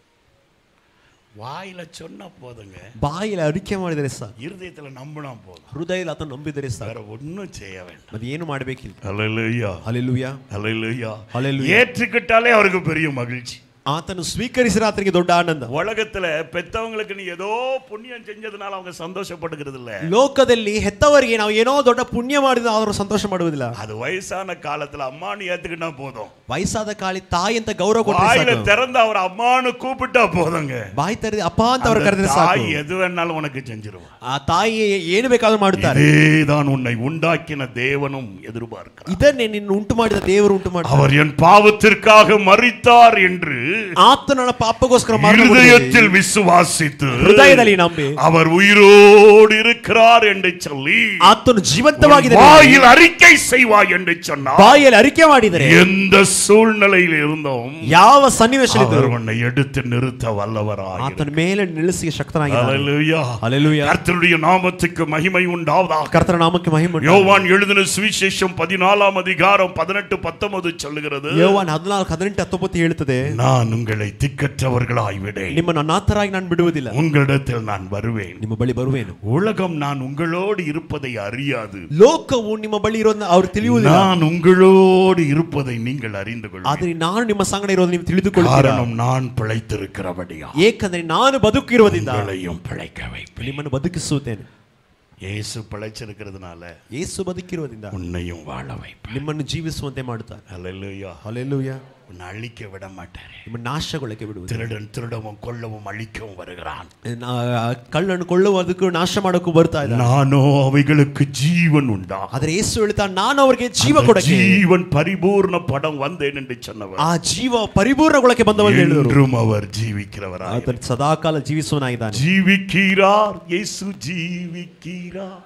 வாயில சொன்னா போதுங்க ಬಾಯಿಲಿ ಅರಿಕೆ ಮಾಡಿದರೆ ಸಾಕು இருதயத்துல நம்பினா போதும் ಹೃದಯದಲ್ಲಿ ಆತನು ನಂಬಿದರೆ ಸಾಕು வேற ஒண்ணும் செய்ய வேண்டாம் ಮತ್ತೆ ಏನು ಮಾಡಬೇಕಿಲ್ಲ ஹalleluya ಹalleluya ஹalleluya Hallelujah. ஏற்றுக்கிட்டாலே அவருக்கு பெரிய மகிழ்ச்சி ಆತನು ಸ್ವೀಕರಿಸಿದ ಆತನಿಗೆ ದೊಡ್ಡ ಆನಂದ உலகத்துல பெத்தவங்களுக்கு நீ ஏதோ புண்ணியம் செஞ்சதுனால அவங்க சந்தோஷப்படுகிறது இல்ல ಲೋಕದಲ್ಲಿ ಹೆತ್ತವರಿಗೆ ನಾವು ಏನೋ ದೊಡ್ಡ ಪುಣ್ಯ ಮಾಡಿದ ಅವರು ಸಂತೋಷ ಮಾಡುವುದಿಲ್ಲ அது வயசான காலத்துல அம்மான்னு ஏத்துக்கிட்டா போதும் ವಯಸ್ಸಾದ ಕಾಳಿ ತಾಯಿ ಅಂತ ಗೌರವ ಕೊಟ್ಟರೆ வாயில ಸಾಕು. திறந்து அவர் அம்மான்னு கூப்பிட்டா போதுங்க ಬಾಯಿ ತೆರೆದು ಅಪ್ಪ ಅಂತ ಅವ್ರು அந்த ಕರೆದ್ರೆ தாய் ಸಾಕು எது வேணாலும் உனக்கு செஞ்சிருவா ಆ ತಾಯಿ ಏನು ಬೇಕಾದ್ರೂ ಮಾಡುತ್ತಾರೆ இதேதான் உன்னை உண்டாக்கின தேவனும் எதிர்பார்க்கிறார் ಇದನ್ನೇ ನಿನ್ನ ಉಂಟು ಮಾಡಿದ ದೇವರು ಉಂಟು ಮಾಡ್ತಾರೆ அவர் என் பாவத்திற்காக மறித்தார் என்று ಆತ ನನ್ನ ಪಾಪಗೋಸ್ಕರ ಮರಣ இருதயத்தில் விசுவாசித்து ಹೃದಯದಲ್ಲಿ ನಂಬಿ அவர் உயிரோடு இருக்கிறார் என்று சொல்லி ಆತನು ಜೀವಂತವಾಗಿದೆ வாயில் அறிக்கை செய்வாய் என்று சொன்னார் ಬಾಯಲ್ಲಿ ಅರಿಕೆ ಮಾಡಿದರೆ எந்த சூழ்நிலையில் இருந்தோம் ಯಾವ ಸನ್ನಿವೇಶ அவர் உன்னை எடுத்து நிறுத்த வல்லவராய் ಆತನ ಮೇಲೆ ನಿಲ್ಲಿಸಿ ಶಕ್ತನಾಗಿದ್ದಾನೆ ஹalleluya ಹalleluya கர்த்தருடைய நாமத்துக்கு மகிமை உண்டாவதாக ಕರ್ತನ ನಾಮಕ್ಕೆ ಮಹಿಮೆ ಉಂಟಾಗಲಿ. யோவான் எழுதின சுவிசேஷம் பதினாலாம் அதிகாரம் பதினெட்டு பத்தொன்பது சொல்லுகிறது ಯೋವಾನ್ ಹದಿನಾಲ್ಕು ಹದಿನೆಂಟು ಹತ್ತೊಂಬತ್ತು ಹೇಳುತ್ತದೆ நான் உங்களை திக்கற்றவர்களாய் விடேன் ನಿಮ್ಮನ್ನು ಅನಾಥರಾಗಿ ನಾನು ಬಿಡುವುದಿಲ್ಲ உங்களிடத்தில் நான் வருவேன் ನಿಮ್ಮ ಬಳಿ ಬರುವೇನು உலகம் நான் உங்களோடு இருப்பதை அறியாது ಲೋಕವು ನಿಮ್ಮ ಬಳಿ ಇರೋದನ್ನ ಅವ್ರು ತಿಳಿಯುವುದಿಲ್ಲ நான் உங்களோடு இருப்பதை நீங்கள் அறிந்து கொள்ளுங்கள் ಆದ್ರೆ ನಾನು ನಿಮ್ಮ ಸಂಗಡ ಇರೋದು ನೀವು ತಿಳಿದುಕೊಳ್ಳುತ್ತೀರಾ காரணம் நான் பிழைத்திருக்கிறபடியா ಏಕೆಂದ್ರೆ ನಾನು ಬದುಕಿರುವುದಿಲ್ಲ உங்களையும் பிழைக்க வைப்பேன் ನಿಮ್ಮನ್ನು ಬದುಕಿಸುತ್ತೇನೆ இயேசு பிழைச்சிருக்கிறதுனால ಏಸು ಬದುಕಿರುವುದಿಲ್ಲ உன்னையும் வாழ வைப்பேன் ನಿಮ್ಮನ್ನು ಜೀವಿಸುವಂತೆ ಮಾಡುತ್ತಾರೆ ஹalleluya ಹಲೆಲೂಯ உன்னை அழிக்க விட மாட்டாரு ನಿಮ್ಮ ನಾಶಗೊಳ್ಳಕ್ಕೆ ಬಿಡುವುದು திருடன் திருடவும் கொல்லவும் அழிக்கவும் வருகிறான் ಕಳ್ಳನ್ನು ಕೊಳ್ಳುವುದಕ್ಕೂ ನಾಶ ಮಾಡೋಕ್ಕೂ ಬರ್ತಾ ಇದ್ದ நானோ அவைகளுக்கு ஜீவன் உண்டா ಆದ್ರೆ ಏಸು ಹೇಳ್ತಾ ನಾನು ಅವರಿಗೆ ಜೀವ அந்த ಕೊಡಕ್ಕೆ ஜீவன் பரிபூர்ண படம் வந்தேன் என்று சொன்னவர் ಆ ಜೀವ ಪರಿಪೂರ್ಣಗೊಳ್ಳಕ್ಕೆ ಬಂದವರು ಹೇಳಿದರು என்றும் அவர் ஜீவிக்கிறவரா ಆತನು ಸದಾಕಾಲ ಜೀವಿಸುವನಾಗಿದ್ದಾನೆ ஜீவிக்கிறார் இயேசு ஜீவிக்கிறார்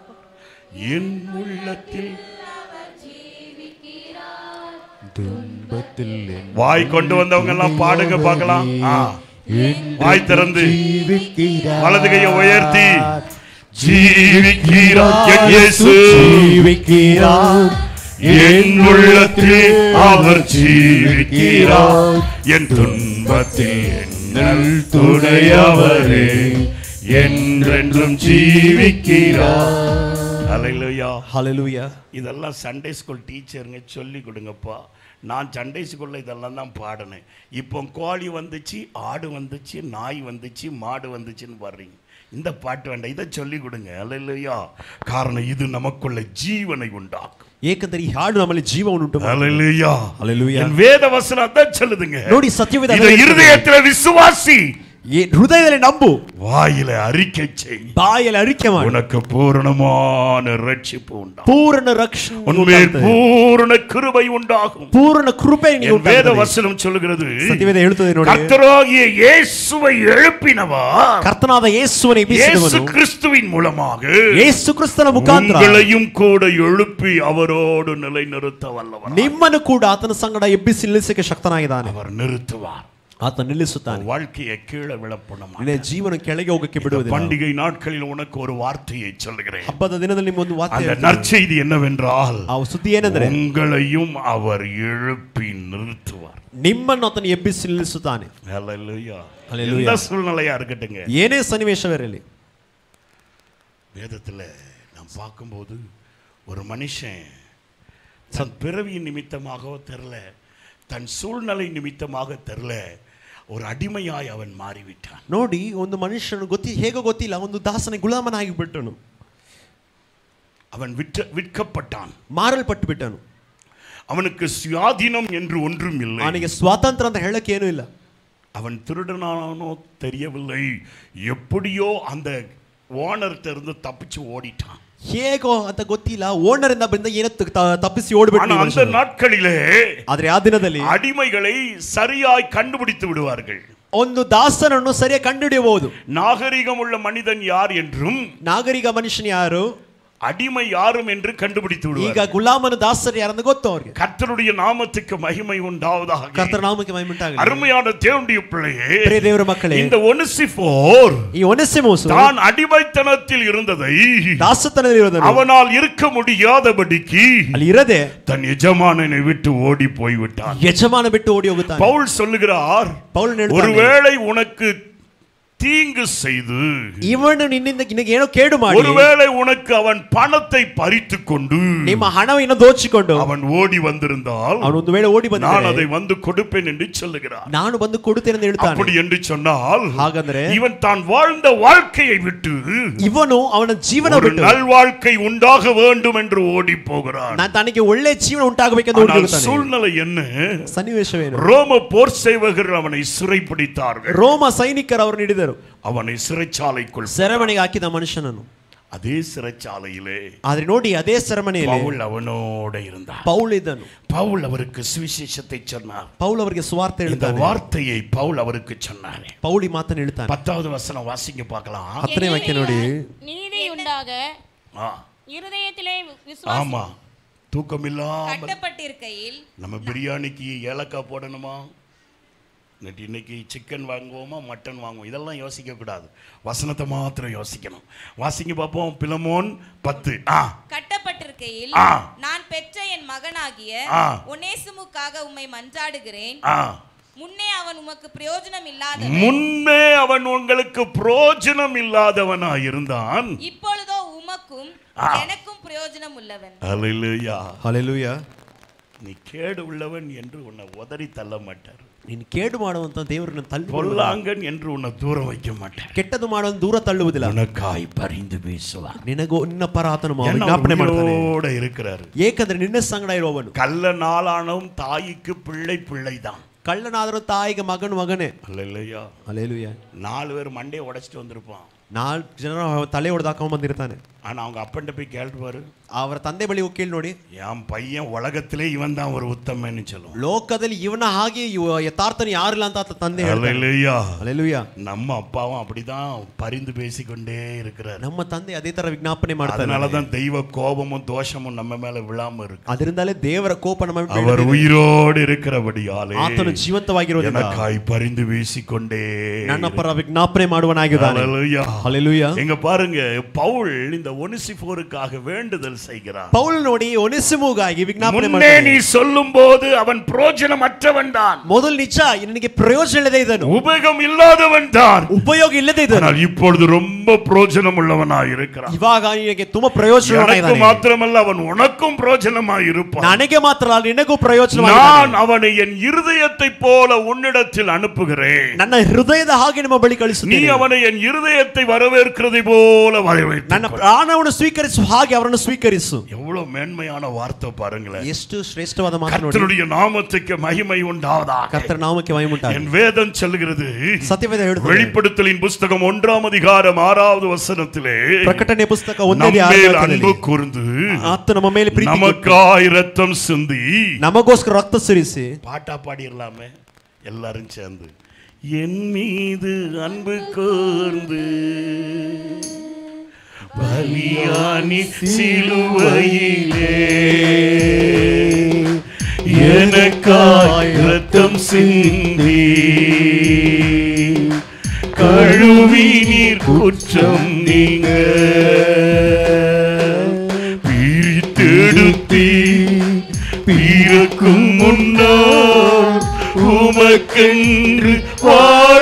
என் உள்ளத்தில் வாய் கொண்டு வந்தவங்க எல்லாம் பாடுங்க பார்க்கலாம் ஆ. வாய் திறந்து வலது கையை உயர்த்தி ஜீவிக்கிறார் என் இயேசு என் உள்ளத்தில் அவர் ஜீவிக்கிறார் என் துன்பத்தில் என்னல் துணையவரே என்றென்றும் ஜீவிக்கிறார் அல்லேலூயா ಹಲೆಲೂಯ இதெல்லாம் சண்டே ஸ்கூல் டீச்சருங்க சொல்லி கொடுங்கப்பா நான் சண்டே ஸ்கூலில் இதெல்லாம் தான் பாடினேன் இப்போ கோழி வந்துச்சு ஆடு வந்துச்சு நாய் வந்துச்சு மாடு வந்துச்சுன்னு பாடுறீங்க இந்த பாட்டு வேண்டாம் இதை சொல்லி கொடுங்க அல்லையா காரணம் இது நமக்குள்ள ஜீவனை உண்டாக்கும் ಏಕೆಂದರೆ ಈ ಹಾಡು ನಮ್ಮಲ್ಲಿ ಜೀವವನ್ನು ಉಂಟು ಮಾಡುತ್ತದೆ. அல்லையா Hallelujah. என் வேத வசனம் அதான் சொல்லுதுங்க ನೋಡಿ ಸತ್ಯವೇದ இதை இருதயத்துல விசுவாசி ಈ ಹೃದಯದಲ್ಲಿ ನಂಬು வாயில அறிக்கை செய் ಬಾಯಲ್ಲಿ ಅರಿಕೆ ಮಾಡಿ உனக்கு பூரணமான ரட்சிப்பு உண்டாகும் ಪೂರ್ಣ ರಕ್ಷಣೆ உன்மேல் ಉಂಟಾಗುತ್ತದೆ. பூரண கிருபை உண்டாகும் ಪೂರ್ಣ ಕೃಪೆ ನಿನಗೆ என் வேத ಉಂಟಾಗುತ್ತದೆ. வசனம் சொல்லுகிறது ಸತ್ಯವೇದ ಹೇಳುತ್ತದೆ ನೋಡಿ கர்த்தராகிய இயேசுவை எழுப்பினவா ಕರ್ತನಾದ ಯೇಸುವனை இயேசு ಎಬ್ಬಿಸಿದವನು கிறிஸ்துவின் மூலமாக ಯೇಸು ಕ್ರಿಸ್ತನ ಮುಖಾಂತರ உங்களையும் கூட எழுப்பி அவரோடு நிலைநிறுத்த வல்லவர் ನಿಮ್ಮನ್ನು ಕೂಡ ಆತನ ಸಂಗಡ ಎಬ್ಬಿಸಿ ನಿಲ್ಲಿಸಕ್ಕೆ ಶಕ್ತನಾಗಿದ್ದಾನೆ அவர் நிறுத்துவார் ಆತ ನಿಲ್ಲಿಸುತ್ತಾನೆ வாழ்க்கையை கீழே விழப்படும் ನಿನ್ನ ಜೀವನ ಕೆಳಗೆ ಹೋಗಕ್ಕೆ ಬಿಡುವುದಿಲ್ಲ பண்டிகை நாட்களில் உனக்கு ஒரு வார்த்தையை சொல்லுகிறேன் ಹಬ್ಬದ ದಿನದಲ್ಲಿ ನಿಮ್ಮೊಂದು ವಾರ್ತೆ அந்த ಹೇಳ್ತೇನೆ. நற்செய்தி என்னவென்றால் ಆ ಸುದ್ದಿ ಏನಂದ್ರೆ உங்களையும் அவர் எழுப்பி நிறுத்துவார் ನಿಮ್ಮನ್ನು ಆತನು ಎಬ್ಬಿಸಿ ನಿಲ್ಲಿಸುತ್ತಾನೆ Hallelujah. Hallelujah. எந்த சூழ்நிலையா இருக்கட்டுங்க ಏನೇ ಸನ್ನಿವೇಶವಿರಲಿ வேதத்தில் நாம் பார்க்கும்போது ஒரு மனுஷன் தன் பிறவியின் நிமித்தமாகவோ தெரில தன் சூழ்நிலை நிமித்தமாக தெரில ஒரு அடிமையாய் அவன் மாறிவிட்டான் ನೋಡಿ ಒಂದು ಮನುಷ್ಯನು ಗೊತ್ತಿ ಹೇಗೋ ಗೊತ್ತಿಲ್ಲ ಒಂದು ದಾಸನ ಗುಲಾಮನಾಗಿ ಬಿಟ್ಟನು அவன் விற்ற விற்கப்பட்டான் ಮಾರಲ್ಪಟ್ಟು ಬಿಟ್ಟನು அவனுக்கு சுயாதீனம் என்று ஒன்றும் இல்லை ಅವನಿಗೆ ಸ್ವಾತಂತ್ರ್ಯ ಅಂತ ಹೇಳಕ್ಕೆ ಏನೂ ಇಲ್ಲ அவன் திருடனானோ தெரியவில்லை எப்படியோ அந்த ஓனர்கிட்ட இருந்து தப்பிச்சு ஓடிட்டான் ಹೇಗೋ ಅಂತ ಗೊತ್ತಿಲ್ಲ ಓನರ್ ಇಂದ ಬಂದ ಏನೋ ತ- ತ- ತಪ್ಪಿಸಿ ಓಡ್ಬಿಟ್ಟು ஆனா அந்த நாட்களிலே ಆದ್ರೆ ಆ ದಿನದಲ್ಲಿ அடிமைகளை சரியாய் கண்டுபிடித்து விடுவார்கள் ಒಂದು ದಾಸನನ್ನು ಸರಿಯಾಗಿ ಕಂಡುಹಿಡಿಯಬಹುದು நாகரிகம் உள்ள மனிதன் யார் என்றும் ನಾಗರಿಕ ಮನುಷ್ಯನ ಯಾರು அடிமை யாரும் என்று கண்டுபிடித்து ಈಗ விடுவார்கள் ಗುಲಾಮನ ದಾಸರು ಯಾರಂತ ಗೊತ್ತು ಅವ್ರಿಗೆ கர்த்தருடைய நாமத்துக்கு மகிமை உண்டாவதாக ಕರ್ತರ ನಾಮಕ್ಕೆ ಮಹಿಮುಂಟಾಗಲಿ அருமையான தேவனுடைய பிள்ளையே ಪ್ರಿಯ ದೇವರ ಮಕ್ಕಳೇ இந்த ஒனிசிபோர் ಈ ಒನಸಿಮೋಸು தான் அடிமைத்தனத்தில் இருந்ததை ದಾಸತನದಲ್ಲಿರೋದನ್ನು அவனால் இருக்க முடியாதபடிக்கு ಅಲ್ಲಿ ಇರದೆ தன் எஜமானனை விட்டு ஓடி போய்விட்டான் ಯಜಮಾನ ಬಿಟ್ಟು ಓಡಿ ಹೋಗುತ್ತಾನೆ பவுல் சொல்லுகிறார் ಪೌಲ್ ಹೇಳ್ತಾನೆ ஒருவேளை உனக்கு தீங்கு செய்து ಇವನು ನಿನ್ನಿಂದ ನಿನಗೆ ಏನೋ ಕೇಡು ಮಾಡಿ ஒருவேளை உனக்கு அவன் பணத்தை பறித்து கொண்டு ನಿಮ್ಮ ಹಣವನ್ನು ದೋಚಿಕೊಂಡು அவன் ஓடி வந்திருந்தால் ಅವನು ಒಂದು ವೇಳೆ ಓಡಿ நான் ಬಂದ அதை வந்து கொடுப்பேன் என்று சொல்லுகிறார் ನಾನು ಬಂದು ಕೊಡುತ್ತೇನೆ ಅಂತ ಹೇಳ್ತಾನೆ அப்படி என்று சொன்னால் ಹಾಗಂದ್ರೆ இவன் தான் வாழ்ந்த வாழ்க்கையை விட்டு ಇವನು ಅವನ ಜೀವನ ஒரு ಬಿಟ್ಟು நல்வாழ்க்கை உண்டாக வேண்டும் என்று ஓடி போகிறான் ನಾನು ತನಗೆ ಒಳ್ಳೆ ಜೀವನ ಉಂಟಾಗಬೇಕೆಂದು ಓಡಿ ஆனால் ಹೋಗುತ್ತಾನೆ சூழ்நிலை என்ன ಸನ್ನಿವೇಶವೇನು ரோம போர் சேவகர்கள் அவனை சிறைப்பிடித்தார்கள் ರೋಮ ಸೈನಿಕರು ಅವರು ಹಿಡಿದರು அவனை சிறைச்சாலைக்குள் ಸೆರೆಮನೆಗೆ ಹಾಕಿದ ಮನುಷ್ಯನನ್ನು அதே சிறைச்சாலையிலே ಆದ್ರೆ ನೋಡಿ ಅದೇ ಸೆರೆಮನೆಯಲ್ಲಿ பவுல் அவனோட இருந்தார் ಪೌಲ್ ಇದ್ದನು பவுல் அவருக்கு சுவிசேஷத்தை சொன்னார் ಪೌಲ್ ಅವರಿಗೆ ಸುವಾರ್ತೆ இந்த ಹೇಳ್ತಾನೆ வார்த்தையை பவுல் அவருக்கு சொன்னார் ಪೌಲ್ ಈ ಮಾತನ್ನು ಹೇಳ್ತಾನೆ பத்தாவது வசனம் வாசிங்க பார்க்கலாம் ಹತ್ತನೇ ವಾಕ್ಯ ನೋಡಿ நீதி உண்டாக ஆ, இருதயத்திலே விசுவாசி ஆமா தூக்கம் இல்லாம கட்டப்பட்டிருக்கையில் நம்ம பிரியாணிக்கு ஏலக்காய் போடணுமா இன்னைக்கு இன்னைக்கு சிக்கன் வாங்குவோமா மட்டன் வாங்குவோம் இதெல்லாம் யோசிக்க கூடாது வசனத்தை மாத்திரம் யோசிக்கணும் வாசிங்க பார்ப்போம் பிலமோன் பத்து ஆ கட்டப்பட்டிருக்கையில் ஆ. நான் பெற்ற என் மகனாகிய ஆ. ஒனேசுமுக்காக உம்மை மன்றாடுகிறேன் ஆ முன்னே அவன் உமக்கு பிரயோஜனம் இல்லாத முன்னே அவன் உங்களுக்கு பிரயோஜனம் இல்லாதவனா இருந்தான் இப்பொழுதோ உமக்கும் ஆ. எனக்கும் பிரயோஜனம் உள்ளவன் அல்லேலூயா ಹಲೆಲೂಯ நீ கேடு உள்ளவன் என்று உன்னை உதறி தள்ள மாட்டார் ನೀನು ಕೇಡು ಮಾಡುವಂತ ದೇವರನ್ನ ತಳ್ಳಿ பொல்லாங்கன் என்று உன்னை தூரம் வைக்க மாட்டார் ಕೆಟ್ಟದು ಮಾಡುವ ದೂರ ತಳ್ಳುವುದಿಲ್ಲ உனக்காய் பரிந்து பேசுவார் ನಿನಗೋ ನಿನ್ನ ಪರ ಆತನು ஏன்னா அவர் ವಿಜ್ಞಾಪನೆ ಮಾಡ್ತಾನೆ உயிரோட இருக்கிறாரு ಏಕಂದ್ರೆ ನಿನ್ನ ಸಂಗಡ ಇರುವವನು கள்ள நாளானவும் தாய்க்கு பிள்ளை பிள்ளைதான் ಕಳ್ಳನಾದರೂ ತಾಯಿಗೆ ಮಗನು ಮಗನೇ அல்லையா ಅಲೇಲುಯ நாலு பேர் மண்டையை உடைச்சிட்டு வந்திருப்பான் ನಾಲ್ಕು ಜನ ತಲೆ ಹೊಡೆದಾಕೊಂಡ್ ಬಂದಿರ್ತಾನೆ ஆனா அவங்க அப்பன்ட்ட போய் கேட்டு பாரு ಅವರ ತಂದೆ ಬಳಿ ಹೋಗಿ ಕೇಳಿ ನೋಡಿ என் பையன் உலகத்திலே இவன் தான் ஒரு உத்தமன்னு சொல்லுவான் ಲೋಕದಲ್ಲಿ ಇವನ ಹಾಗೆ ಇವ- ಯಥಾರ್ಥನು ಯಾರಿಲ್ಲ ಅಂತ ಆತ ತಂದೆ ಹೇಳ್ತಾನೆ. அல்லையா ಅಲೆಲುಯ್ಯ நம்ம அப்பாவும் அப்படிதான் பரிந்து பேசிக்கொண்டே இருக்கிறார் ನಮ್ಮ ತಂದೆ ಅದೇ ತರ ವಿಜ್ಞಾಪನೆ ಮಾಡ್ತಾನೆ அதனாலதான் தெய்வ கோபமும் தோஷமும் நம்ம மேல விழாம இருக்கு ಅದರಿಂದಲೇ ದೇವರ ಕೋಪ ನಮ್ಮ ಮೇಲೆ அவர் ಬೀಳದಿದೆ. உயிரோடு இருக்கிறபடியாலே ಆತನು ಜೀವಂತವಾಗಿರೋದ್ರಿಂದ எனக்காய் பரிந்து பேசிக்கொண்டே ನನ್ನ ಪರ ವಿಜ್ಞಾಪನೆ ಮಾಡುವನಾಗಿದ್ದಾನೆ அல்லேலூயா. ಹಲೆಲುಯ್ಯ எங்க பாருங்க பவுல் இந்த ஒனிசிபோருக்காக வேண்டுதல் செய்கிறார் ಪೌಲ್ ನೋಡಿ ಒನಿಸಿಮುಗಾಗಿ ವಿಜ್ಞಾಪನೆ முன்னே நீ ಮಾಡ್ತಾನೆ சொல்லும் போது அவன் பிரயோஜனமற்றவன் தான் ಮೊದಲು ನಿಜ ನನಗೆ ಪ್ರಯೋಜನ ಇಲ್ಲದೆ ಇದನು உபயோகம் இல்லாதவன் தான் ಉಪಯೋಗ ಇಲ್ಲದೆ ಇದನು ஆனால் இப்பொழுது ரொம்ப பிரயோஜனம் உள்ளவனாய் இருக்கிறான் ಇವಾಗ ನಿನಗೆ ತುಂಬಾ ಪ್ರಯೋಜನ எனக்கு மாத்திரமல்ல அவன் உனக்கும் பிரயோஜனமாய் இருப்பான் ನನಗೆ ಮಾತ್ರ ಅಲ್ಲ ನಿನಗೂ ಪ್ರಯೋಜನ நான் அவனை என் இருதயத்தை போல உன்னிடத்தில் அனுப்புகிறேன் ನನ್ನ ಹೃದಯದ ಹಾಗೆ ನಿಮ್ಮ ಬಳಿ நீ ಕಳಿಸುತ್ತೇನೆ அவனை என் இருதயத்தை வரவேற்கிறதை போல வரவேற்று ನನ್ನ ಪ್ರಾಣವನ್ನು ಸ್ವೀಕರಿಸು ಹಾಗೆ ಅವರನ್ನು ಸ್ವೀಕರಿಸು எவ்வளவு மேன்மையான வார்த்தை பாருங்களேன் ಎಷ್ಟು ಶ್ರೇಷ್ಠವಾದ ಮಾತು ನೋಡಿ கர்த்தருடைய நாமத்துக்கு மகிமை உண்டாவதாக ಕರ್ತರ ನಾಮಕ್ಕೆ ಮಹಿಮುಂಟಾಗಲಿ என் வேதம் சொல்லுகிறது ಸತ್ಯವೇದ ಹೇಳುತ್ತದೆ வெளிப்படுத்தலின் புஸ்தகம் ஒன்றாம் அதிகாரம் ஆறாவது வசனத்திலே ಪ್ರಕಟಣೆ ಪುಸ್ತಕ ಒಂದನೇ நம்மேல் அன்பு ಆದಿಕಾಂಡದಲ್ಲಿ கூர்ந்து ಆತ ನಮ್ಮ ಮೇಲೆ ಪ್ರೀತಿ ಕೊಟ್ಟು நமக்காய் ரத்தம் சிந்தி ನಮಗೋಸ್ಕರ ರಕ್ತ ಸುರಿಸಿ பாட்டா பாடிடலாமே எல்லாரும் சேர்ந்து என் மீது அன்பு கூர்ந்து பலியானி சிலுவையிலே எனக்காய் ரத்தம் சிந்தி கழுவி நீர் குற்றம் நீங்க பிரித்தெடுத்தி பிறக்கும் முன்னால் உமக்கென்று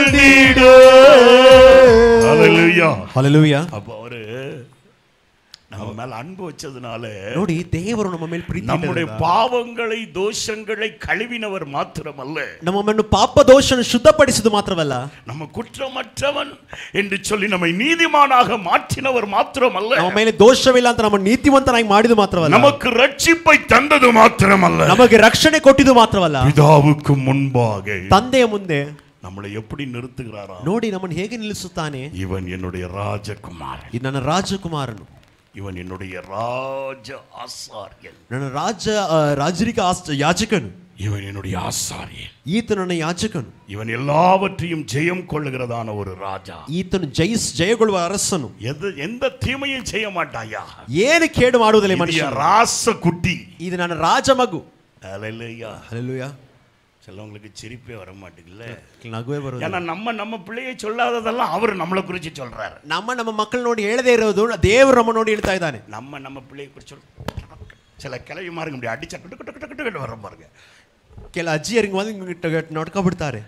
வாழ்ந்திட ஹalleluya ಹalleluya அப்போ அவரு நம்ம மேல அன்பு வச்சதுனால ನೋಡಿ ದೇವರು ನಮ್ಮ ಮೇಲೆ ಪ್ರೀತಿ நம்முடைய ಇಟ್ಟಿರೋದ್ರಿಂದ பாவங்களை தோஷங்களை கழுவினவர் மாத்திரமல்ல ನಮ್ಮನ್ನು ಪಾಪ ದೋಷವನ್ನು ಶುದ್ಧಪಡಿಸಿದ್ದು ಮಾತ್ರವಲ್ಲ நம்ம குற்றமற்றவன் என்று சொல்லி நம்மை நீதிமானாக மாற்றினவர் மாத்திரமல்ல ನಮ್ಮ ಮೇಲೆ ದೋಷವಿಲ್ಲ ಅಂತ ನಮ್ಮ ನೀತಿವಂತನಾಗಿ ಮಾಡಿದ್ದು ಮಾತ್ರವಲ್ಲ நமக்கு ரட்சிப்பை தந்தது மாத்திரமல்ல ನಮಗೆ ರಕ್ಷಣೆ ಕೊಟ್ಟಿದ್ದು ಮಾತ್ರವಲ್ಲ பிதாவுக்கு முன்பாக ತಂದೆಯ ಮುಂದೆ நம்மளை எப்படி நிறுத்துகிறாரா ನೋಡಿ ನಮ್ಮನ್ನು ಹೇಗೆ ನಿಲ್ಲಿಸುತ್ತಾನೆ இவன் என்னுடைய ராஜகுமாரன் ಇದು ನನ್ನ ರಾಜಕುಮಾರನು இவன் என்னுடைய ராஜ ஆசாரியன் ನನ್ನ ರಾಜ ಆ, ರಾಜರಿಕ ಆಸ್- ಯಾಜಕನು இவன் என்னுடைய ஆசாரியன் ಈತ ನನ್ನ ಯಾಜಕನು இவன் எல்லாவற்றையும் ஜெயம் கொள்ளுகிறதான ஒரு ராஜா ಈತನು ಜಯಿಸ್ ಜಯಗೊಳ್ಳುವ ಅರಸನು எது எந்த தீமையும் செய்ய மாட்டாயா ಏನು ಕೇಡು ಮಾಡುವುದಿಲ್ಲ ಈ இது ಮನುಷ್ಯ என் ராச குட்டி ಇದು ನನ್ನ ರಾಜ ಮಗು அல்லேலூயா Hallelujah. சிலவங்களுக்கு சிரிப்பே வர மாட்டேங்குதுல்ல ನಗುವೆ ಬರೋದು ஏன்னா நம்ம நம்ம பிள்ளையை சொல்லாததெல்லாம் அவர் நம்மளை குறித்து சொல்றாரு ನಮ್ಮ ನಮ್ಮ ಮಕ್ಕಳು ನೋಡಿ ಹೇಳದೇ ಇರೋದು ದೇವರು ನಮ್ಮ ನೋಡಿ ಹೇಳ್ತಾ ಇದ್ದಾನೆ நம்ம நம்ம பிள்ளையை குறித்து சொல் சில கிளவி மாருங்க இப்படி அடிச்சா கிட்டு கிட்டு கிட்டு கிட்டு கிட்டு வர பாருங்க ಕೆಲ ಅಜ್ಜಿಯರಿಗೆ ಬಂದು ನೋಡ್ಕೊಬಿಡ್ತಾರೆ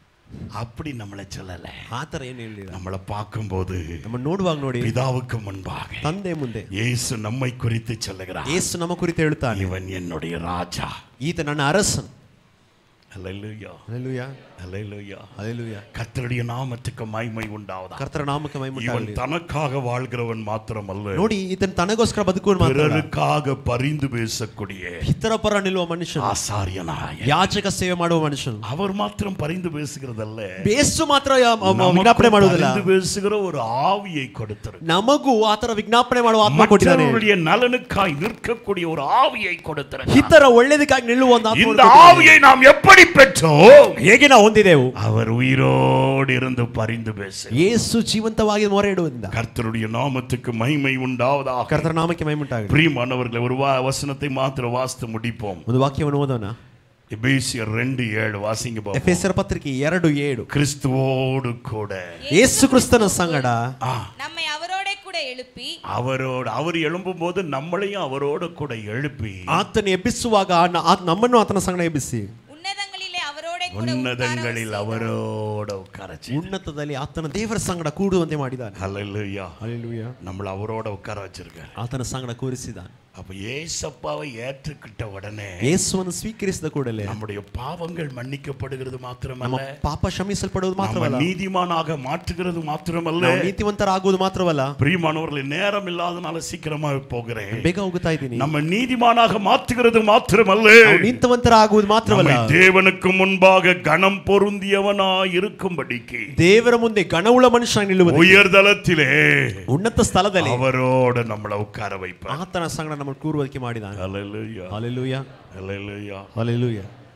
அப்படி நம்மளை சொல்லல ಆ ಥರ ಏನು ಹೇಳಿಲ್ಲ நம்மளை பார்க்கும்போது ನಮ್ಮ ನೋಡುವಾಗ ನೋಡಿ பிதாவுக்கு முன்பாக ತಂದೆ ಮುಂದೆ இயேசு நம்மை குறித்து சொல்லுகிறார் ಏಸು ನಮ್ಮ ಕುರಿತು ಹೇಳ್ತಾನೆ இவன் என்னுடைய ராஜா ಈತ ನನ್ನ ಅರಸನು அல்லேலூயா ಅಲ್ಲೆಲೂಯ அல்லேலூயா ಅಲ್ಲೆಲೂಯ கர்த்தருடைய நாமத்துக்கு மகிமை உண்டாவதா ಕರ್ತರ ನಾಮಕ್ಕೆ இவன் ಮಹಿಮೆ தனக்காக வாழ்கிறவன் மாத்திரமல்ல ನೋಡಿ ಈತನ ತನಗೋಸ್ಕರ ಬದುಕುವ ಮಾತ್ರ பிறருக்காக பரிந்து பேசக்கூடிய ಹಿತರ ಪರ ನಿಲ್ಲುವ ಮನುಷ್ಯನು ஆசாரியனாய ಯಾಚಕ ಸೇವೆ ಮಾಡುವ ಮನುಷ್ಯನು அவர் மாத்திரம் பரிந்து பேசுகிறதல்ல ಬೇಸು ಮಾತ್ರ ಯ- ಮ- ಮ- நமக்கும் ವಿಜ್ಞಾಪನೆ ಮಾಡುವುದಿಲ್ಲ பரிந்து பேசுகிற ஒரு ஆவியை கொடுத்திருக்கு ನಮಗೂ ಆತರ ವಿಜ್ಞಾಪನೆ ಮಾಡುವ ಆತ್ಮ ಕೊಟ್ಟಿದ್ದಾನೆ மற்றவருடைய நலனுக்காய் நிற்கக்கூடிய ஒரு ஆவியை கொடுத்திருக்கிறார் ಹಿತರ ಒಳ್ಳೇದಕ್ಕಾಗಿ ನಿಲ್ಲುವ ಒಂದು ಆತ್ಮ இந்த ஆவியை நாம் எப்படி பெற்றோம் ಹೇಗೆ ನಾವು ಹೊಂದಿದೆವು அவர் உயிரோடு இருந்து பரிந்து பேச ಯೇಸು ಜೀವಂತವಾಗಿ ಮೊರೆ ಇಡುವುದರಿಂದ கர்த்தருடைய நாமத்துக்கு மகிமை உண்டாவதாக ಕರ್ತರ ನಾಮಕ್ಕೆ ಮಹಿಮುಂಟಾಗಲಿ பிரியமானவர்களை ஒரு வா- வசனத்தை மாத்திரம் வாசித்து முடிப்போம் ಒಂದು ವಾಕ್ಯವನ್ನು ಓದೋಣ எபேசியர் ரெண்டு ஏழு வாசிங்க பாப்போம். ಎಫೆಸರ ಪತ್ರಿಕೆ ಎರಡು ಏಳು கிறிஸ்துவோடு கூட ಯೇಸು ಕ್ರಿಸ್ತನ ಸಂಗಡ ஆ, நம்மை அவரோட கூட எழுப்பி அவரோடு அவர் எழும்பும் போது நம்மளையும் அவரோடு கூட எழுப்பி ಆತನ ಎಬ್ಬಿಸುವಾಗ ಆ- ಆ- ನಮ್ಮನ್ನು ಆತನ ಸಂಗಡ ಎಬ್ಬಿಸಿ உன்னதங்களிலே அவரோட கூட உன்னதங்களில் அவரோட உட்காரச்சு ಉನ್ನತದಲ್ಲಿ ಆತನ ದೇವರ ಸಂಗಡ ಕೂಡುವಂತೆ ಮಾಡಿದ್ದಾನೆ ஹalleluya Hallelujah. நம்மள அவரோட உட்கார வச்சிருக்காரு ಆತನ ಸಂಗಡ ಕೂರಿಸಿದ್ದಾನೆ அப்ப ஏசப்பாவை ஏற்றுக்கிட்ட உடனே ಯೇಸುವನ್ನು ಸ್ವೀಕರಿಸಿದ ಕೂಡಲೇ நம்முடைய பாவங்கள் மன்னிக்கப்படுகிறது ನಮ್ಮ மாத்திரமல்ல ಪಾಪ ಕ್ಷಮಿಸಲ್ಪಡುವುದು நம்ம ಮಾತ್ರವಲ್ಲ நீதிமானாக மாற்றுகிறது மாத்திரமல்ல ನಾವು ನೀತಿವಂತರಾಗುವುದು ಮಾತ್ರವಲ್ಲ பிரியமானவர்களே நேரம் இல்லாதனால சீக்கிரமா போகிறேன் ಬೇಗ ಹೋಗುತ್ತಾ ಇದ್ದೀನಿ நம்ம நீதிமானாக மாற்றுகிறது மாத்திரமல்ல ನಾವು ನೀತಿವಂತರಾಗುವುದು ಮಾತ್ರವಲ್ಲ நம்மை தேவனுக்கு முன்பாக கணம் பொருந்தியவனாய் இருக்கும்படிக்கு ದೇವರ ಮುಂದೆ ಗಣವುಳ ಮನುಷ್ಯ ನಿಲ್ಲುವುದು உயர்தலத்திலே ಉನ್ನತ ಸ್ಥಳದಲ್ಲಿ அவரோட நம்மளை உட்கார வைப்பார் ಆತನ ಸಂಗಡ ನಮ್ಮ ಕೂರುವುದಕ್ಕೆ ಮಾಡಿದ್ದಾನೆ ஹalleluya ಹಾಲೆಲೂಯ ஹalleluya ಹಾಲೆಲೂಯ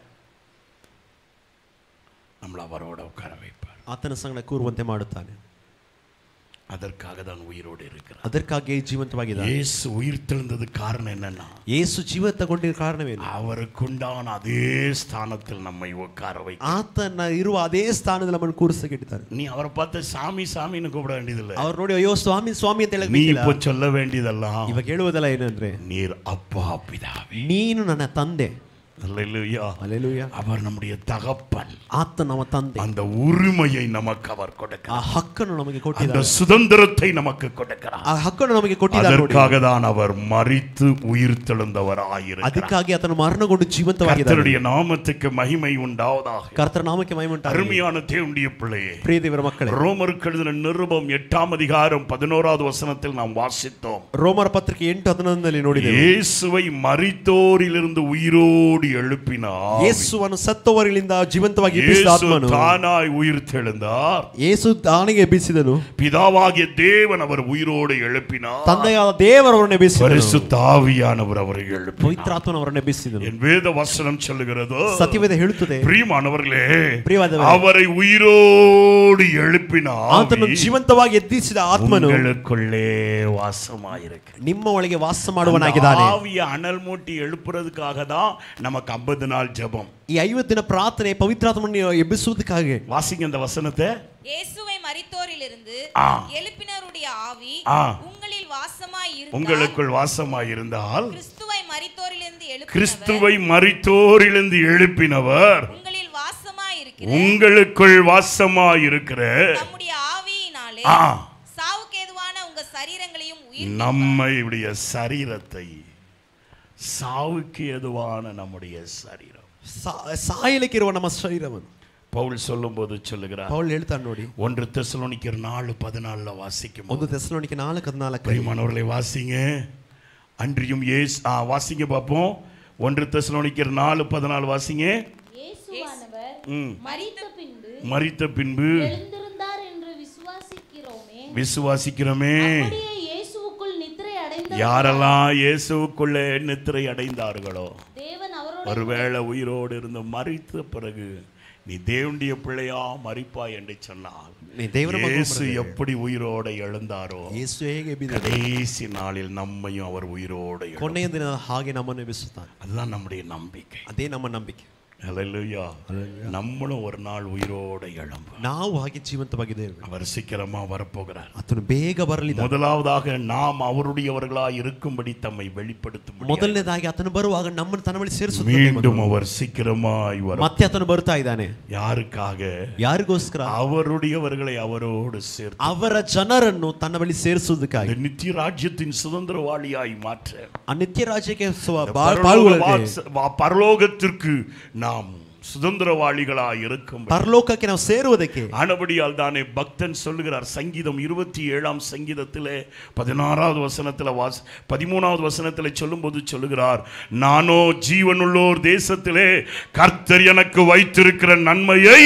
நம்மளை அவரோட உட்கார வைப்பார் ಆತನ ಸಂಗಡ ಕೂರುವಂತೆ ಮಾಡುತ್ತಾನೆ அதற்காக தான் உயிரோடு இருக்கிறார் ಅದಕ್ಕಾಗಿ ಜೀವಂತವಾಗಿದ್ದಾನೆ இயேசு உயிர் தெழுந்தது காரணம் என்னன்னா ಯೇಸು ಜೀವಂತಗೊಂಡಿರೋ ಕಾರಣವೇನು அவருக்குண்டான அதே ஸ்தானத்தில் நம்மை உட்கார வைக்க ಆತನ ಇರುವ ಅದೇ ಸ್ಥಾನದಲ್ಲಿ ನಮ್ಮನ್ನು ಕೂರಿಸಕ್ಕಿಟ್ಟಿದ್ದಾರೆ நீ அவரை பார்த்து சாமி சாமின்னு கூப்பிட வேண்டியதில்லை ಅವ್ರು ನೋಡಿ ಅಯ್ಯೋ ಸ್ವಾಮಿ ಸ್ವಾಮಿ ಅಂತ ಹೇಳಕ್ நீ ಬೇಕಿಲ್ಲ. இப்போ சொல்ல வேண்டியதெல்லாம் ಇವಾಗ ಹೇಳುವುದಲ್ಲ ಏನಂದ್ರೆ நீர் அப்பா பிதாவே ನೀನು ನನ್ನ ತಂದೆ அல்லேலூயா ಅಲ್ಲೆಲೂಯ அவர் நம்முடைய தகப்பன் ಆತ ನಮ್ಮ ತಂದೆ அந்த உரிமையை நமக்கு அவர் ಆ கொடுக்கிறார் ಹಕ್ಕನ್ನು ನಮಗೆ அந்த ಕೊಟ್ಟಿದ್ದಾರೆ சுதந்திரத்தை நமக்கு கொடுக்கிறார் ಆ ಹಕ್ಕನ್ನು ನಮಗೆ ಕೊಟ್ಟಿದ್ದಾರೆ ನೋಡಿ. அதற்காக தான் அவர் மறித்து உயிர் தெழுந்தவர் ஆயிருக்கிறார் ಅದಕ್ಕಾಗಿ ಆತನು ಮರಣಗೊಂಡು ಜೀವಂತವಾಗಿದ್ದಾರೆ கர்த்தருடைய நாமத்துக்கு மகிமை உண்டாவதாக ಕರ್ತರ ನಾಮಕ್ಕೆ ಮಹಿಮುಂಟಾಗಲಿ அருமையான தேவனுடைய பிள்ளையே ಪ್ರಿಯ ದೇವರ ಮಕ್ಕಳೇ ரோமருக்கு எழுதின நிருபம் எட்டாம் அதிகாரம் பதினோராவது வசனத்தில் நாம் வாசித்தோம் ರೋಮರ ಪತ್ರಿಕೆ ಎಂಟು ಹನ್ನೊಂದರಲ್ಲಿ ನೋಡಿದ್ದೇವೆ இயேசுவை மரித்தோரிலிருந்து உயிரோடு எழுப்பினார் ಯೇಸುವನ್ನು ಸತ್ತವರಿಲಿಂದ ಜೀವಂತವಾಗಿ ಎಬ್ಬಿಸಿದ இயேசு ಆತ್ಮನು தானாய் உயிர் தெழுந்தார் ಯೇಸು ತಾನಿಗೆ ಎಬ್ಬಿಸಿದನು பிதாவாகிய தேவன் அவர் உயிரோடு எழுப்பினார் ತಂದೆಯಾದ ದೇವರವರನ್ನು ಎಬ್ಬಿಸಿದನು பரிசுத்த ஆவியானவர் அவரை எழுப்பினார் ಪವಿತ್ರಾತ್ಮನವರನ್ನು ಎಬ್ಬಿಸಿದನು என் வேத வசனம் சொல்லுகிறதோ ಸತ್ಯವೇದ ಹೇಳುತ್ತದೆ பிரியமானவர்களே ಪ್ರಿಯವಾದವರೇ, அவரை உயிரோடு எழுப்பினார் ಆತನು ಜೀವಂತವಾಗಿ ಎದ್ದಿಸಿದ ಆತ್ಮನು உங்களுக்குள்ளே வாசமாயிருக்கு ನಿಮ್ಮ ಒಳಗೆ ವಾಸ ಮಾಡುವನಾಗಿದ್ದಾನೆ அந்த ஆவியை அனல் மூட்டி எழுப்புறதுக்காக தான் நமக்கு ஐம்பது நாள் ஜெபம் ಈ ಐವತ್ತು ದಿನ ಪ್ರಾರ್ಥನೆ ಪವಿತ್ರಾತ್ಮನ್ನು ಎಬ್ಬಿಸುವುದಕ್ಕಾಗಿ வாசிங்க அந்த வசனத்தை இயேசுவை மரித்தோரிலிருந்து ஆ. எழுப்பினருடைய ஆவி ஆ. உங்களில் வாசமாய் இருந்தால் உங்களுக்குள் வாசமாயிருந்தால் கிறிஸ்துவை மரித்தோரிலிருந்து எழுப்பினவர் கிறிஸ்துவை மரித்தோரிலிருந்து எழுப்பினவர் உங்களில் வாசமாய் இருக்கிற உங்களுக்குள் வாசமாயிருக்கிற நம்முடைய ஆவியினாலே ஆ. சாவுக்கேதுவான உங்க சரீரங்களையும் உயிர் நம்முடைய சரீரத்தை சாவுக்கு எதுவான நம்முடைய சரீரம் ಸಾ- ಸಾಯಲಿಕ್ಕಿರುವ ನಮ್ಮ ಶರೀರವನ್ನು பவுல் சொல்லும்போது சொல்லுகிறார் ಪೌಲ್ ಹೇಳ್ತಾನೆ ನೋಡಿ ஒன்று தெசலோனிக்கர் நாலு பதினாலுல வாசிக்கும் ಒಂದು ತೆಸಲೋನಿಕೆ ನಾಲ್ಕು ಹದಿನಾಲ್ಕು பிரியமானவர்களை வாசிங்க அன்றியும் ஏஸ் ஆ வாசிங்க பார்ப்போம் ஒன்று தெசலோனிக்கர் நாலு பதினாலு வாசிங்க இயேசுவானவர் ம் மரித்த பின்பு மரித்த பின்பு எழுந்திருந்தார் என்று விசுவாசிக்கிறோமே விசுவாசிக்கிறோமே அப்படியே இயேசுவுக்குள் நித்திரை அடைந்த யாரெல்லாம் இயேசுவுக்குள்ளே நித்திரை அடைந்தார்களோ தேவன் அவரோட ஒருவேளை உயிரோடு இருந்து மறித்த பிறகு நீ தேவனுடைய பிள்ளையா மறிப்பாய் என்று சொன்னால் நீ தேவன மகன் இயேசு brother. எப்படி உயிரோட எழுந்தாரோ ಯೇಸು ಹೇಗೆ ಎಬ್ಬಿದ கடைசி நாளில் நம்மையும் அவர் உயிரோட எழு- ಕೊನೆಯ ದಿನ ಹಾಗೆ ನಮ್ಮನ್ನು ಎಬ್ಬಿಸುತ್ತಾನೆ அதுதான் நம்முடைய நம்பிக்கை ಅದೇ ನಮ್ಮ ನಂಬಿಕೆ ஹalleluya நம்மளும் ஒரு நாள் உயிரோட எழும்பும் ನಾವು ಹಾಗೆ ಜೀವಂತವಾಗಿದ್ದೇವೆ அவர் சீக்கிரமா வரப்போகிறார் ಆತನು ಬೇಗ ಬರಲಿಲ್ಲ முதலாவதாக நாம் அவருடையவர்களாய் இருக்கும்படி தம்மை வெளிப்படுத்தும் ಮೊದಲನೇದಾಗಿ ಆತನು ಬರುವಾಗ ನಮ್ಮನ್ನು ತನ್ನ ಬಳಿ ಸೇರಿಸುತ್ತಾನೆ மீண்டும் அவர் சீக்கிரமாய் வர ಮತ್ತೆ ಆತನು ಬರ್ತಾ ಇದ್ದಾನೆ யாருக்காக ಯಾರಿಗೋಸ್ಕರ அவருடையவர்களை அவரோடு சேர்த்து ಅವರ ಜನರನ್ನು ತನ್ನ ಬಳಿ ಸೇರಿಸುವುದಕ್ಕಾಗಿ இந்த நித்திய ராஜ்யத்தின் சுதந்திரவாளியாய் மாற்ற ಆ ನಿತ್ಯ ರಾಜ್ಯಕ್ಕೆ ಸ್ವ- ಬಾ- பரலோக ಪಾಲ್ಗೊಳ್ಳದೆ வாச- வா- பரலோகத்திற்கு நாம் சுதந்திரவாளிகளாய் இருக்கும் ಪರಲೋಕಕ್ಕೆ ನಾವು ಸೇರುವುದಕ್ಕೆ ஆனபடியால் தானே பக்தன் சொல்லுகிறார் சங்கீதம் இருபத்தி ஏழாம் சங்கீதத்திலே பதினாறாவது வசனத்துல வாஸ் பதிமூணாவது வசனத்துல சொல்லும்போது சொல்லுகிறார் நானோ ஜீவனுள்ளோர் தேசத்திலே கர்த்தர் எனக்கு வைத்திருக்கிற நன்மையை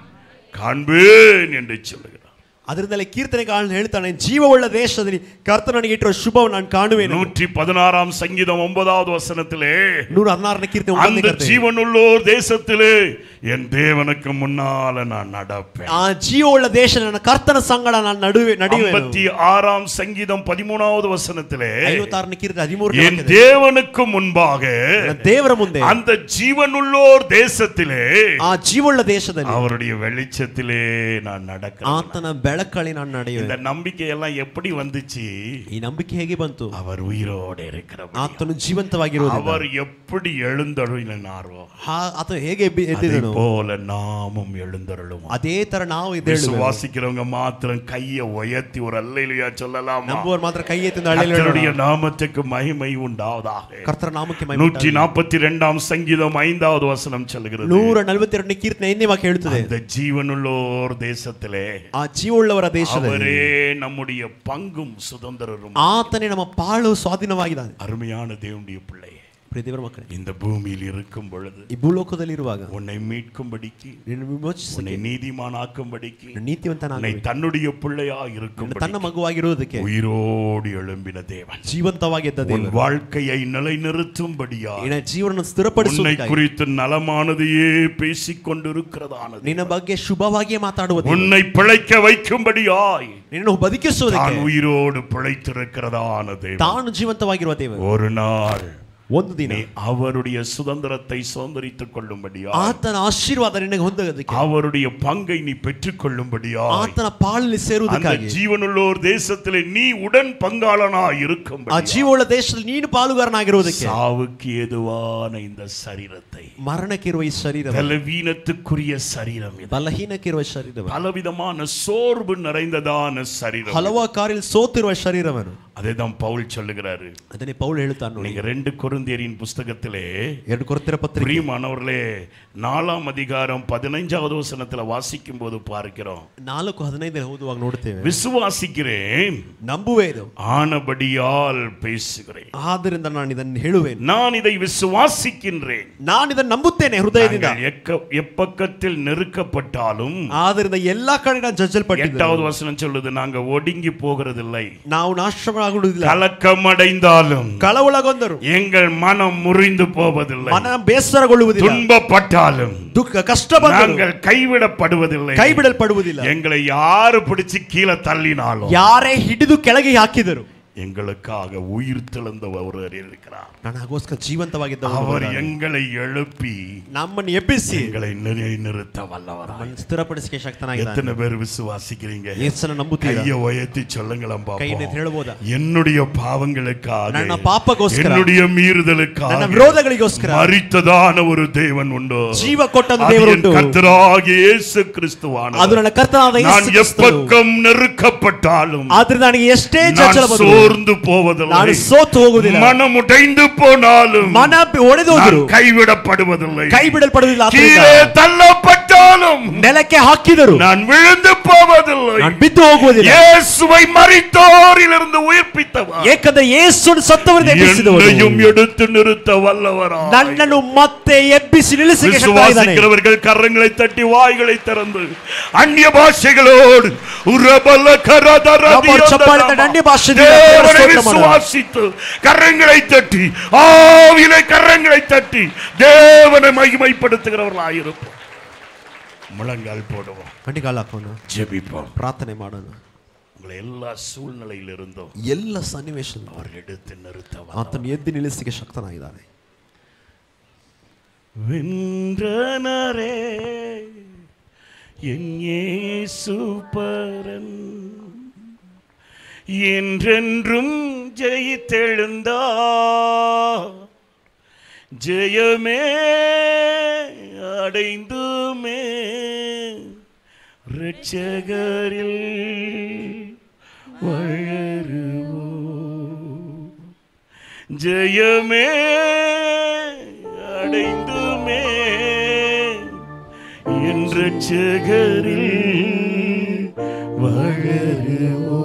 காண்பேன் என்று சொல்லுகிறார் ಅದರಿಂದಲೇ ಕೀರ್ತನೆಗಳನ್ನು ಹೇಳ್ತಾನೆ ಜೀವವುಳ್ಳ ದೇಶದಲ್ಲಿ ಕರ್ತನ ನನಗೆ ಇಟ್ಟಿರುವ ಶುಭವನ್ನು ನಾನು ಕಾಣುವೇನು நூற்றி பதினாறாம் சங்கீதம் ஒன்பதாவது வசனத்திலே ನೂರ ಹದಿನಾರನೇ ಕೀರ್ತನೆ ಒಂದನೇ அந்த ಕರ್ತನೆ. ஜீவனுள்ளோர் தேசத்திலே என் தேவனுக்கு முன்னால நான் நடப்பேன் ಆ ಜೀವವುಳ್ಳ ದೇಶ ನನ್ನ ಕರ್ತನ ಸಂಗಡ ನಾನು ನಡುವೆ ನಡೆಯುವೆ ஐம்பத்தி ஆறாம் சங்கீதம் பதிமூணாவது வசனத்திலே ಐವತ್ತಾರನೇ ಕೀರ್ತನೆ ಹದಿಮೂರನೇ என் ವಾಕ್ಯದಲ್ಲಿ, தேவனுக்கு முன்பாக ನನ್ನ ದೇವರ ಮುಂದೆ அந்த ஜீவனுள்ளோர் தேசத்திலே ಆ ಜೀವವುಳ್ಳ ದೇಶದಲ್ಲಿ அவருடைய வெளிச்சத்திலே நான் நடக்கிறேன் ಆತನ ಬೆಳಕಲ್ಲಿ ನಾನು ನಡೆಯುವೆ இந்த நம்பிக்கையெல்லாம் எப்படி வந்துச்சு ಈ ನಂಬಿಕೆ ಹೇಗೆ ಬಂತು அவர் உயிரோடு இருக்கிறவர் ಆತನು ಜೀವಂತವಾಗಿರುವುದು அவர் எப்படி எழுந்தருளினாரோ ಹಾ- ಆತ ಹೇಗೆ ಎಬ್ಬಿ- அதே ಎದ್ದಿದನು போல நாமும் எழுந்தருளும் ಅದೇ ತರ ನಾವು ಎದ್ದೇಳುವೆ விசுவாசிக்கிறவங்க மாத்திரம் கையை உயர்த்தி ஒரு அல்லையிலுயா சொல்லலாமா ನಂಬುವವರು ಮಾತ್ರ ಕೈ ಎತ್ತಿದ ಹಳ್ಳಿಯಲ್ಲಿ கர்த்தருடைய நாமத்துக்கு மகிமை உண்டாவதாக ಕರ್ತರ ನಾಮಕ್ಕೆ ಮಹಿಮೆ நூற்றி ಉಂಟಾಗಲಿ. நாற்பத்தி ரெண்டாம் சங்கீதம் ஐந்தாவது வசனம் சொல்லுகிறது ನೂರ ನಲವತ್ತೆರಡನೇ ಕೀರ್ತನೆ ಐದನೇ ವಾಕ್ಯ ಹೇಳುತ್ತದೆ அந்த ஜீவனுள்ளோர் தேசத்திலே ಆ ಜೀವವುಳ್ಳವರ ದೇಶದಲ್ಲಿ அவரே நம்முடைய பங்கும் சுதந்திரரும் ಆತನೇ ನಮ್ಮ ಪಾಳು ಸ್ವಾಧೀನವಾಗಿದ್ದಾನೆ அருமையான தேவனுடைய பிள்ளை ಪ್ರಿಯ ದೇವರ ಮಕ್ಕಳೇ இந்த பூமியில் இருக்கும் பொழுது ಈ ಭೂಲೋಕದಲ್ಲಿ ಇರುವಾಗ உன்னை மீட்கும்படிக்கு ನಿನ್ನ ವಿಮೋಚಿಸಿ உன்னை நீதிமானாக்கும்படிக்கு உன்னை ನೀತಿವಂತನಾಗಿ தன்னுடைய பிள்ளையா ತನ್ನ இருக்கும்படி ಮಗುವಾಗಿರುವುದಕ್ಕೆ உயிரோடு எழும்பின தேவன் ಜೀವಂತವಾಗಿದ್ದ உன் ದೇವರು வாழ்க்கையை நிலைநிறுத்தும்படியா ನಿನ್ನ ಜೀವನ உன்னை ಸ್ಥಿರಪಡಿಸುವುದಕ್ಕಾಗಿ குறித்து நலமானதையே பேசிக் கொண்டிருக்கிறதானது ನಿನ್ನ ಬಗ್ಗೆ ಶುಭವಾಗಿಯೇ ಮಾತಾಡುವ ದೇವರು. உன்னை பிழைக்க வைக்கும்படியாய் ನಿನ್ನನ್ನು ಬದುಕಿಸುವುದಕ್ಕೆ தான் உயிரோடு பிழைத்திருக்கிறதானது ತಾನು ಜೀವಂತವಾಗಿರುವ ದೇವರು ஒரு நாள் ಒಂದು ದಿನ நீ அவருடைய சுதந்திரத்தை சுதந்திரித்துக் கொள்ளும்படியா ಆತನ ಆಶೀರ್ವಾದ ನಿನಗೆ ಹೊಂದೋದಕ್ಕೆ அவருடைய பங்கை நீ பெற்றுக் கொள்ளும்படியா ಆತನ ಪಾಳಲ್ಲಿ அந்த ಸೇರುವುದಕ್ಕಾಗಿ ஜீவனுள்ளோர் தேசத்திலே நீ உடன் பங்காளனா ಆ இருக்கும் ಜೀವವುಳ್ಳ ದೇಶದಲ್ಲಿ ನೀನು ಪಾಲುಗಾರನಾಗಿರುವುದಕ್ಕೆ சாவுக்கு எதுவான இந்த சரீரத்தை ಮರಣಕ್ಕಿರುವ ಈ ಶರೀರ பலவீனத்துக்குரிய சரீரம் இது ಬಲಹೀನಕ್ಕಿರುವ ಶರೀರ பலவிதமான சோர்வு நிறைந்ததான சரீரம் ಹಲವು ಕಾರ್ಯ ಸೋತಿರುವ ಶರೀರವನ್ನು அதேதான் பவுல் சொல்லுகிறாரு ಅದನ್ನೇ ಪೌಲ್ ಹೇಳ್ತಾನೆ ನೋಡಿ நீங்க ரெண்டு கொரிந்தியரின் புஸ்தகத்திலே ಎರಡು ಕೊರತಿರ ಪತ್ರಿಕೆ பிரியமானவர்களே நாலாம் அதிகாரம் பதினைஞ்சாவது வசனத்துல வாசிக்கும் போது பார்க்கிறோம் ನಾಲ್ಕು ಹದಿನೈದು ಓದುವಾಗ ನೋಡ್ತೇವೆ விசுவாசிக்கிறேன் ನಂಬುವೇನು ஆனபடியால் பேசுகிறேன் ಆದ್ದರಿಂದ ನಾನು ಇದನ್ನು ಹೇಳುವೇನು நான் இதை விசுவாசிக்கின்றேன் ನಾನು ಇದನ್ನು ನಂಬುತ್ತೇನೆ ಹೃದಯದಿಂದ நாங்கள் எக்க- எப்பக்கத்தில் நெருக்கப்பட்டாலும் ಆದ್ದರಿಂದ ಎಲ್ಲಾ ಕಡೆ ನಾನು ಜಜ್ಜಲ್ಪಟ್ಟಿದ್ದೆ எட்டாவது வசனம் சொல்லுது நாங்க ஒடுங்கி போகிறதில்லை ನಾವು ನಾಶವಾಗುವುದಿಲ್ಲ கலக்கம் அடைந்தாலும் ಕಳವಳಗೊಂದರು எங்கள் மனம் முறிந்து போவதில்லை ಮನ ಬೇಸರಗೊಳ್ಳುವುದಿಲ್ಲ துன்பப்பட்டாலும் ದುಃಖ ಕಷ್ಟ ಬಂದರು நாங்கள் கைவிடப்படுவதில்லை ಕೈ ಬಿಡಲ್ಪಡುವುದಿಲ್ಲ எங்களை யாரு பிடிச்சு கீழே தள்ளினாலும் ಯಾರೇ ಹಿಡಿದು ಕೆಳಗೆ ಹಾಕಿದರು எங்களுக்காக உயிர் தெழுந்த ஒருவர் இருக்கிறார் ನನಗೋಸ್ಕರ ಜೀವಂತವಾಗಿದ್ದ அவர் எங்களை எழுப்பி ನಮ್ಮನ್ನು ಎಬ್ಬಿಸಿ எங்களை நிலைநிறுத்த வல்லவராய் ನಮ್ಮನ್ನು ಸ್ಥಿರಪಡಿಸಿಕೆ ಶಕ್ತನಾಗಿದ್ದಾನೆ எத்தனை பேர் விசுவாசிக்கிறீங்க ಯೇಸನ್ನ ನಂಬುತ್ತೀರಾ கைய உயர்த்தி சொல்லுங்களேன் ಕೈಯನ್ನು பாப்போம் ಹೇಳಬಹುದಾ என்னுடைய பாவங்களுக்காக ನನ್ನ ಪಾಪಗೋಸ್ಕರ என்னுடைய மீறுதலுக்காக ನನ್ನ ವಿರೋಧಗಳಿಗೋಸ್ಕರ மரித்ததான ஒரு தேவன் உண்டு ಜೀವ ಕೊಟ್ಟಂತ அது ದೇವರು என் ಉಂಟು கர்த்தராகிய இயேசு கிறிஸ்துவான ಅದು ನನ್ನ ಕರ್ತನಾದ ಯೇಸು நான் ಕ್ರಿಸ್ತನು. எப்பக்கம் நெருக்கப்பட்டாலும் ಆದ್ರಿಂದ ನನಗೆ ಎಷ್ಟೇ நான் ಚಂಚಲ ಬಂದರು சோர்ந்து போவதில்லை ನಾನು ಸೋತು ಹೋಗುವುದಿಲ್ಲ மனம் உடைந்து போனாலும் ಮನ ಒಡೆದು நான் ಹೋದರು கைவிடப்படுவதில்லை ಕೈ ಬಿಡಲ್ಪಡುವುದಿಲ್ಲ கீழே ಆದ್ದರಿಂದ தள்ளப்பட்டாலும் ನೆಲಕ್ಕೆ ಹಾಕಿದರು நான் விழுந்து போவதில்லை ನಾನು ಬಿದ್ದು ಹೋಗುವುದಿಲ್ಲ இயேசுவை மரித்தோரிலிருந்து உயிர்ப்பித்தவர் ಏಕೆಂದ್ರೆ ಯೇಸುವನ್ನು ಸತ್ತವರಿಂದ ಎಬ್ಬಿಸಿದವರು என்னையும் எடுத்து நிறுத்த வல்லவரா ನನ್ನನ್ನು ಮತ್ತೆ ಎಬ್ಬಿಸಿ ನಿಲ್ಲಿಸಲಿಕ್ಕೆ ಶಕ್ತನಾಗಿದ್ದಾನೆ. விசுவாசிக்கிறவர்கள் கரங்களை தட்டி வாய்களை திறந்து அந்நிய பாஷைகளோடு உரபல கரதர நம்ம ಚಪ್ಪಾಳೆ ತಟ್ಟಿ ಅನ್ಯ ಭಾಷೆಯಲ್ಲಿ தேவனை ಸ್ತೋತ್ರ ಮಾಡೋಣ. விசுவாசித்து கரங்களை தட்டி ஆவிலை கரங்களை தட்டி தேவனை மகிமைப்படுத்துகிறவர்களாயிருப்போம் முழங்கால் போடுவோம் ಕಣ್ಣಿಗಾಲ ಹಾಕೋಣ ஜெபிப்போம் ಪ್ರಾರ್ಥನೆ ಮಾಡೋಣ உங்களை எல்லா சூழ்நிலையிலிருந்தும் ಎಲ್ಲ ಸನ್ನಿವೇಶ அவர் எடுத்து நிறுத்த ಆತನು ಎದ್ದು ನಿಲ್ಲಿಸಲಿಕ್ಕೆ ಶಕ್ತನಾಗಿದ್ದಾನೆ வென்றனரே என் இயேசுபரன் என்றென்றும் ஜெயித்தெழுந்தா ஜெயமே அடைந்துமே இரட்சகரில் வளருவோம் ஜெயமே அடைந்துமே என்ற ரட்சகரில் வளருவோம்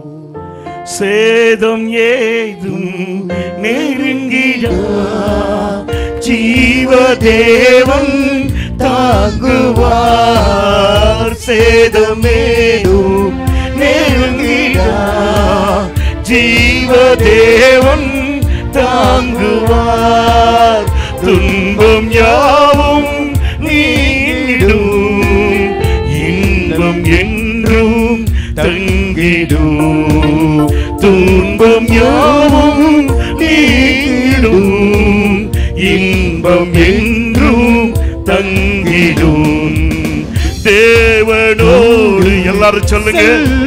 சேதம் ஏதும் நெருங்கிடா ஜீவதேவன் தாங்குவார் சேதமேதும் நெருங்கிடா ஜீவதேவன் தாங்குவார் துன்பம் யாவும் நீடும் இன்பம் என்றும் தங்கிடும் துன்பம் யாவும் நீடும் இன்பம் என்றும் தங்கிடும் தேவனோடு எல்லாரும் சொல்லுங்க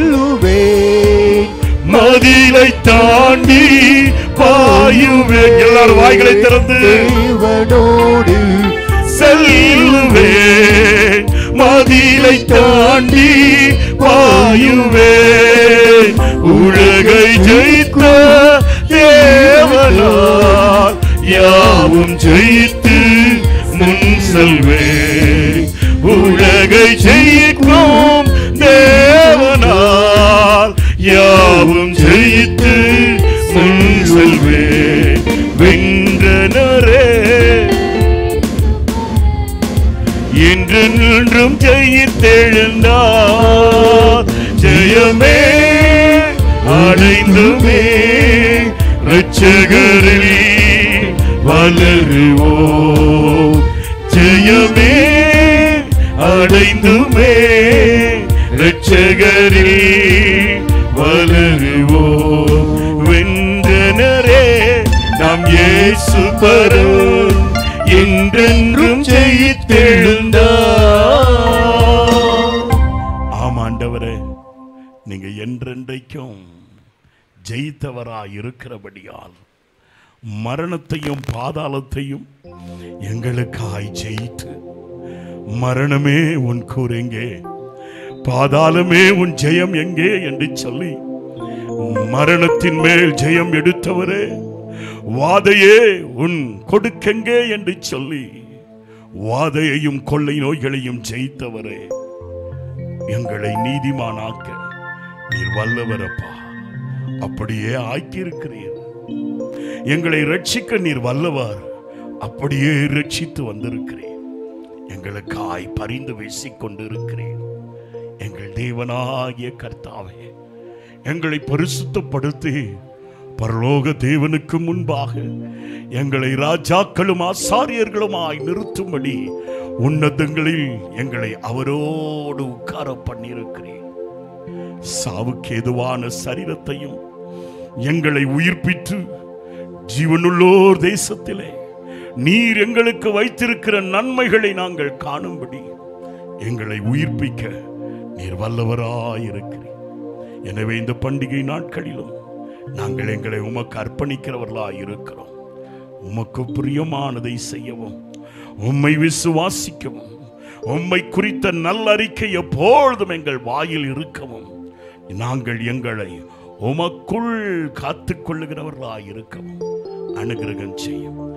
மதிலை தாண்டி பாயுவேன் எல்லாரும் வாய்களை திறந்து தேவனோடு செல்லுவேன் மதிலை தாண்டி பாயுவேன் உலகை ஜெயித்த தேவனால் யாவும் ஜெயித்து முன் செல்வேன் உலகை ஜெயிக்கும் தேவனால் யாவும் ஜெயித்து முன் செல்வேன் வென்றனரே என்று நின்றும் ஜெயித்தெழுந்தார் ஜெயமே அடைந்துமே ரட்சகரில் வளருவோம் ஜெயமே அடைந்துமே ரட்சகரில் வளருவோம் வென்றனரே நாம் இயேசு பரும் என்றென்றும் ஜெயித்தெழுந்தார் ஆமாண்டவரே நீங்க என்றென்றைக்கும் ஜெயித்தவராய் இருக்கிறபடியால் மரணத்தையும் பாதாளத்தையும் எங்களுக்காய் ஜெயித்து மரணமே உன் கூர் எங்கே பாதாளமே உன் ஜெயம் எங்கே என்று சொல்லி மரணத்தின் மேல் ஜெயம் எடுத்தவரே வாதையே உன் கொடுக்கெங்கே என்று சொல்லி வாதையையும் கொள்ளை நோய்களையும் ஜெயித்தவரே எங்களை நீதிமானாக்க நீர் வல்லவரப்பா அப்படியே ஆக்கியிருக்கிறீர் எங்களை ரட்சிக்க நீர் வல்லவர் அப்படியே ரட்சித்து வந்திருக்கிறீர் எங்களுக்காய் பரிந்து வீசிக் கொண்டிருக்கிறேன் எங்கள் தேவனாகிய கர்த்தாவே எங்களை பரிசுத்தப்படுத்தி பரலோக தேவனுக்கு முன்பாக எங்களை ராஜாக்களும் ஆசாரியர்களுமாய் நிறுத்தும்படி உன்னதங்களில் எங்களை அவரோடு உட்கார பண்ணியிருக்கிறேன் சாவுக்கு ஏதுவான சரீரத்தையும் எங்களை உயிர்ப்பித்து ஜீவனுள்ளோர் தேசத்திலே நீர் எங்களுக்கு வைத்திருக்கிற நன்மைகளை நாங்கள் காணும்படி எங்களை உயிர்ப்பிக்க நீர் வல்லவராயிருக்கிறீர் எனவே இந்த பண்டிகை நாட்களிலும் நாங்கள் எங்களை உமக்கு அர்ப்பணிக்கிறவர்களாய் இருக்கிறோம் உமக்கு பிரியமானதை செய்யவும் உம்மை விசுவாசிக்கவும் உம்மை குறித்த நல்ல அறிக்கை எப்பொழுதும் எங்கள் வாயில் இருக்கவும் நாங்கள் எங்களை உமக்குள் காத்துக் கொள்ளுகிறவர்களாய் இருக்கவும் அனுகிரகம் செய்யும்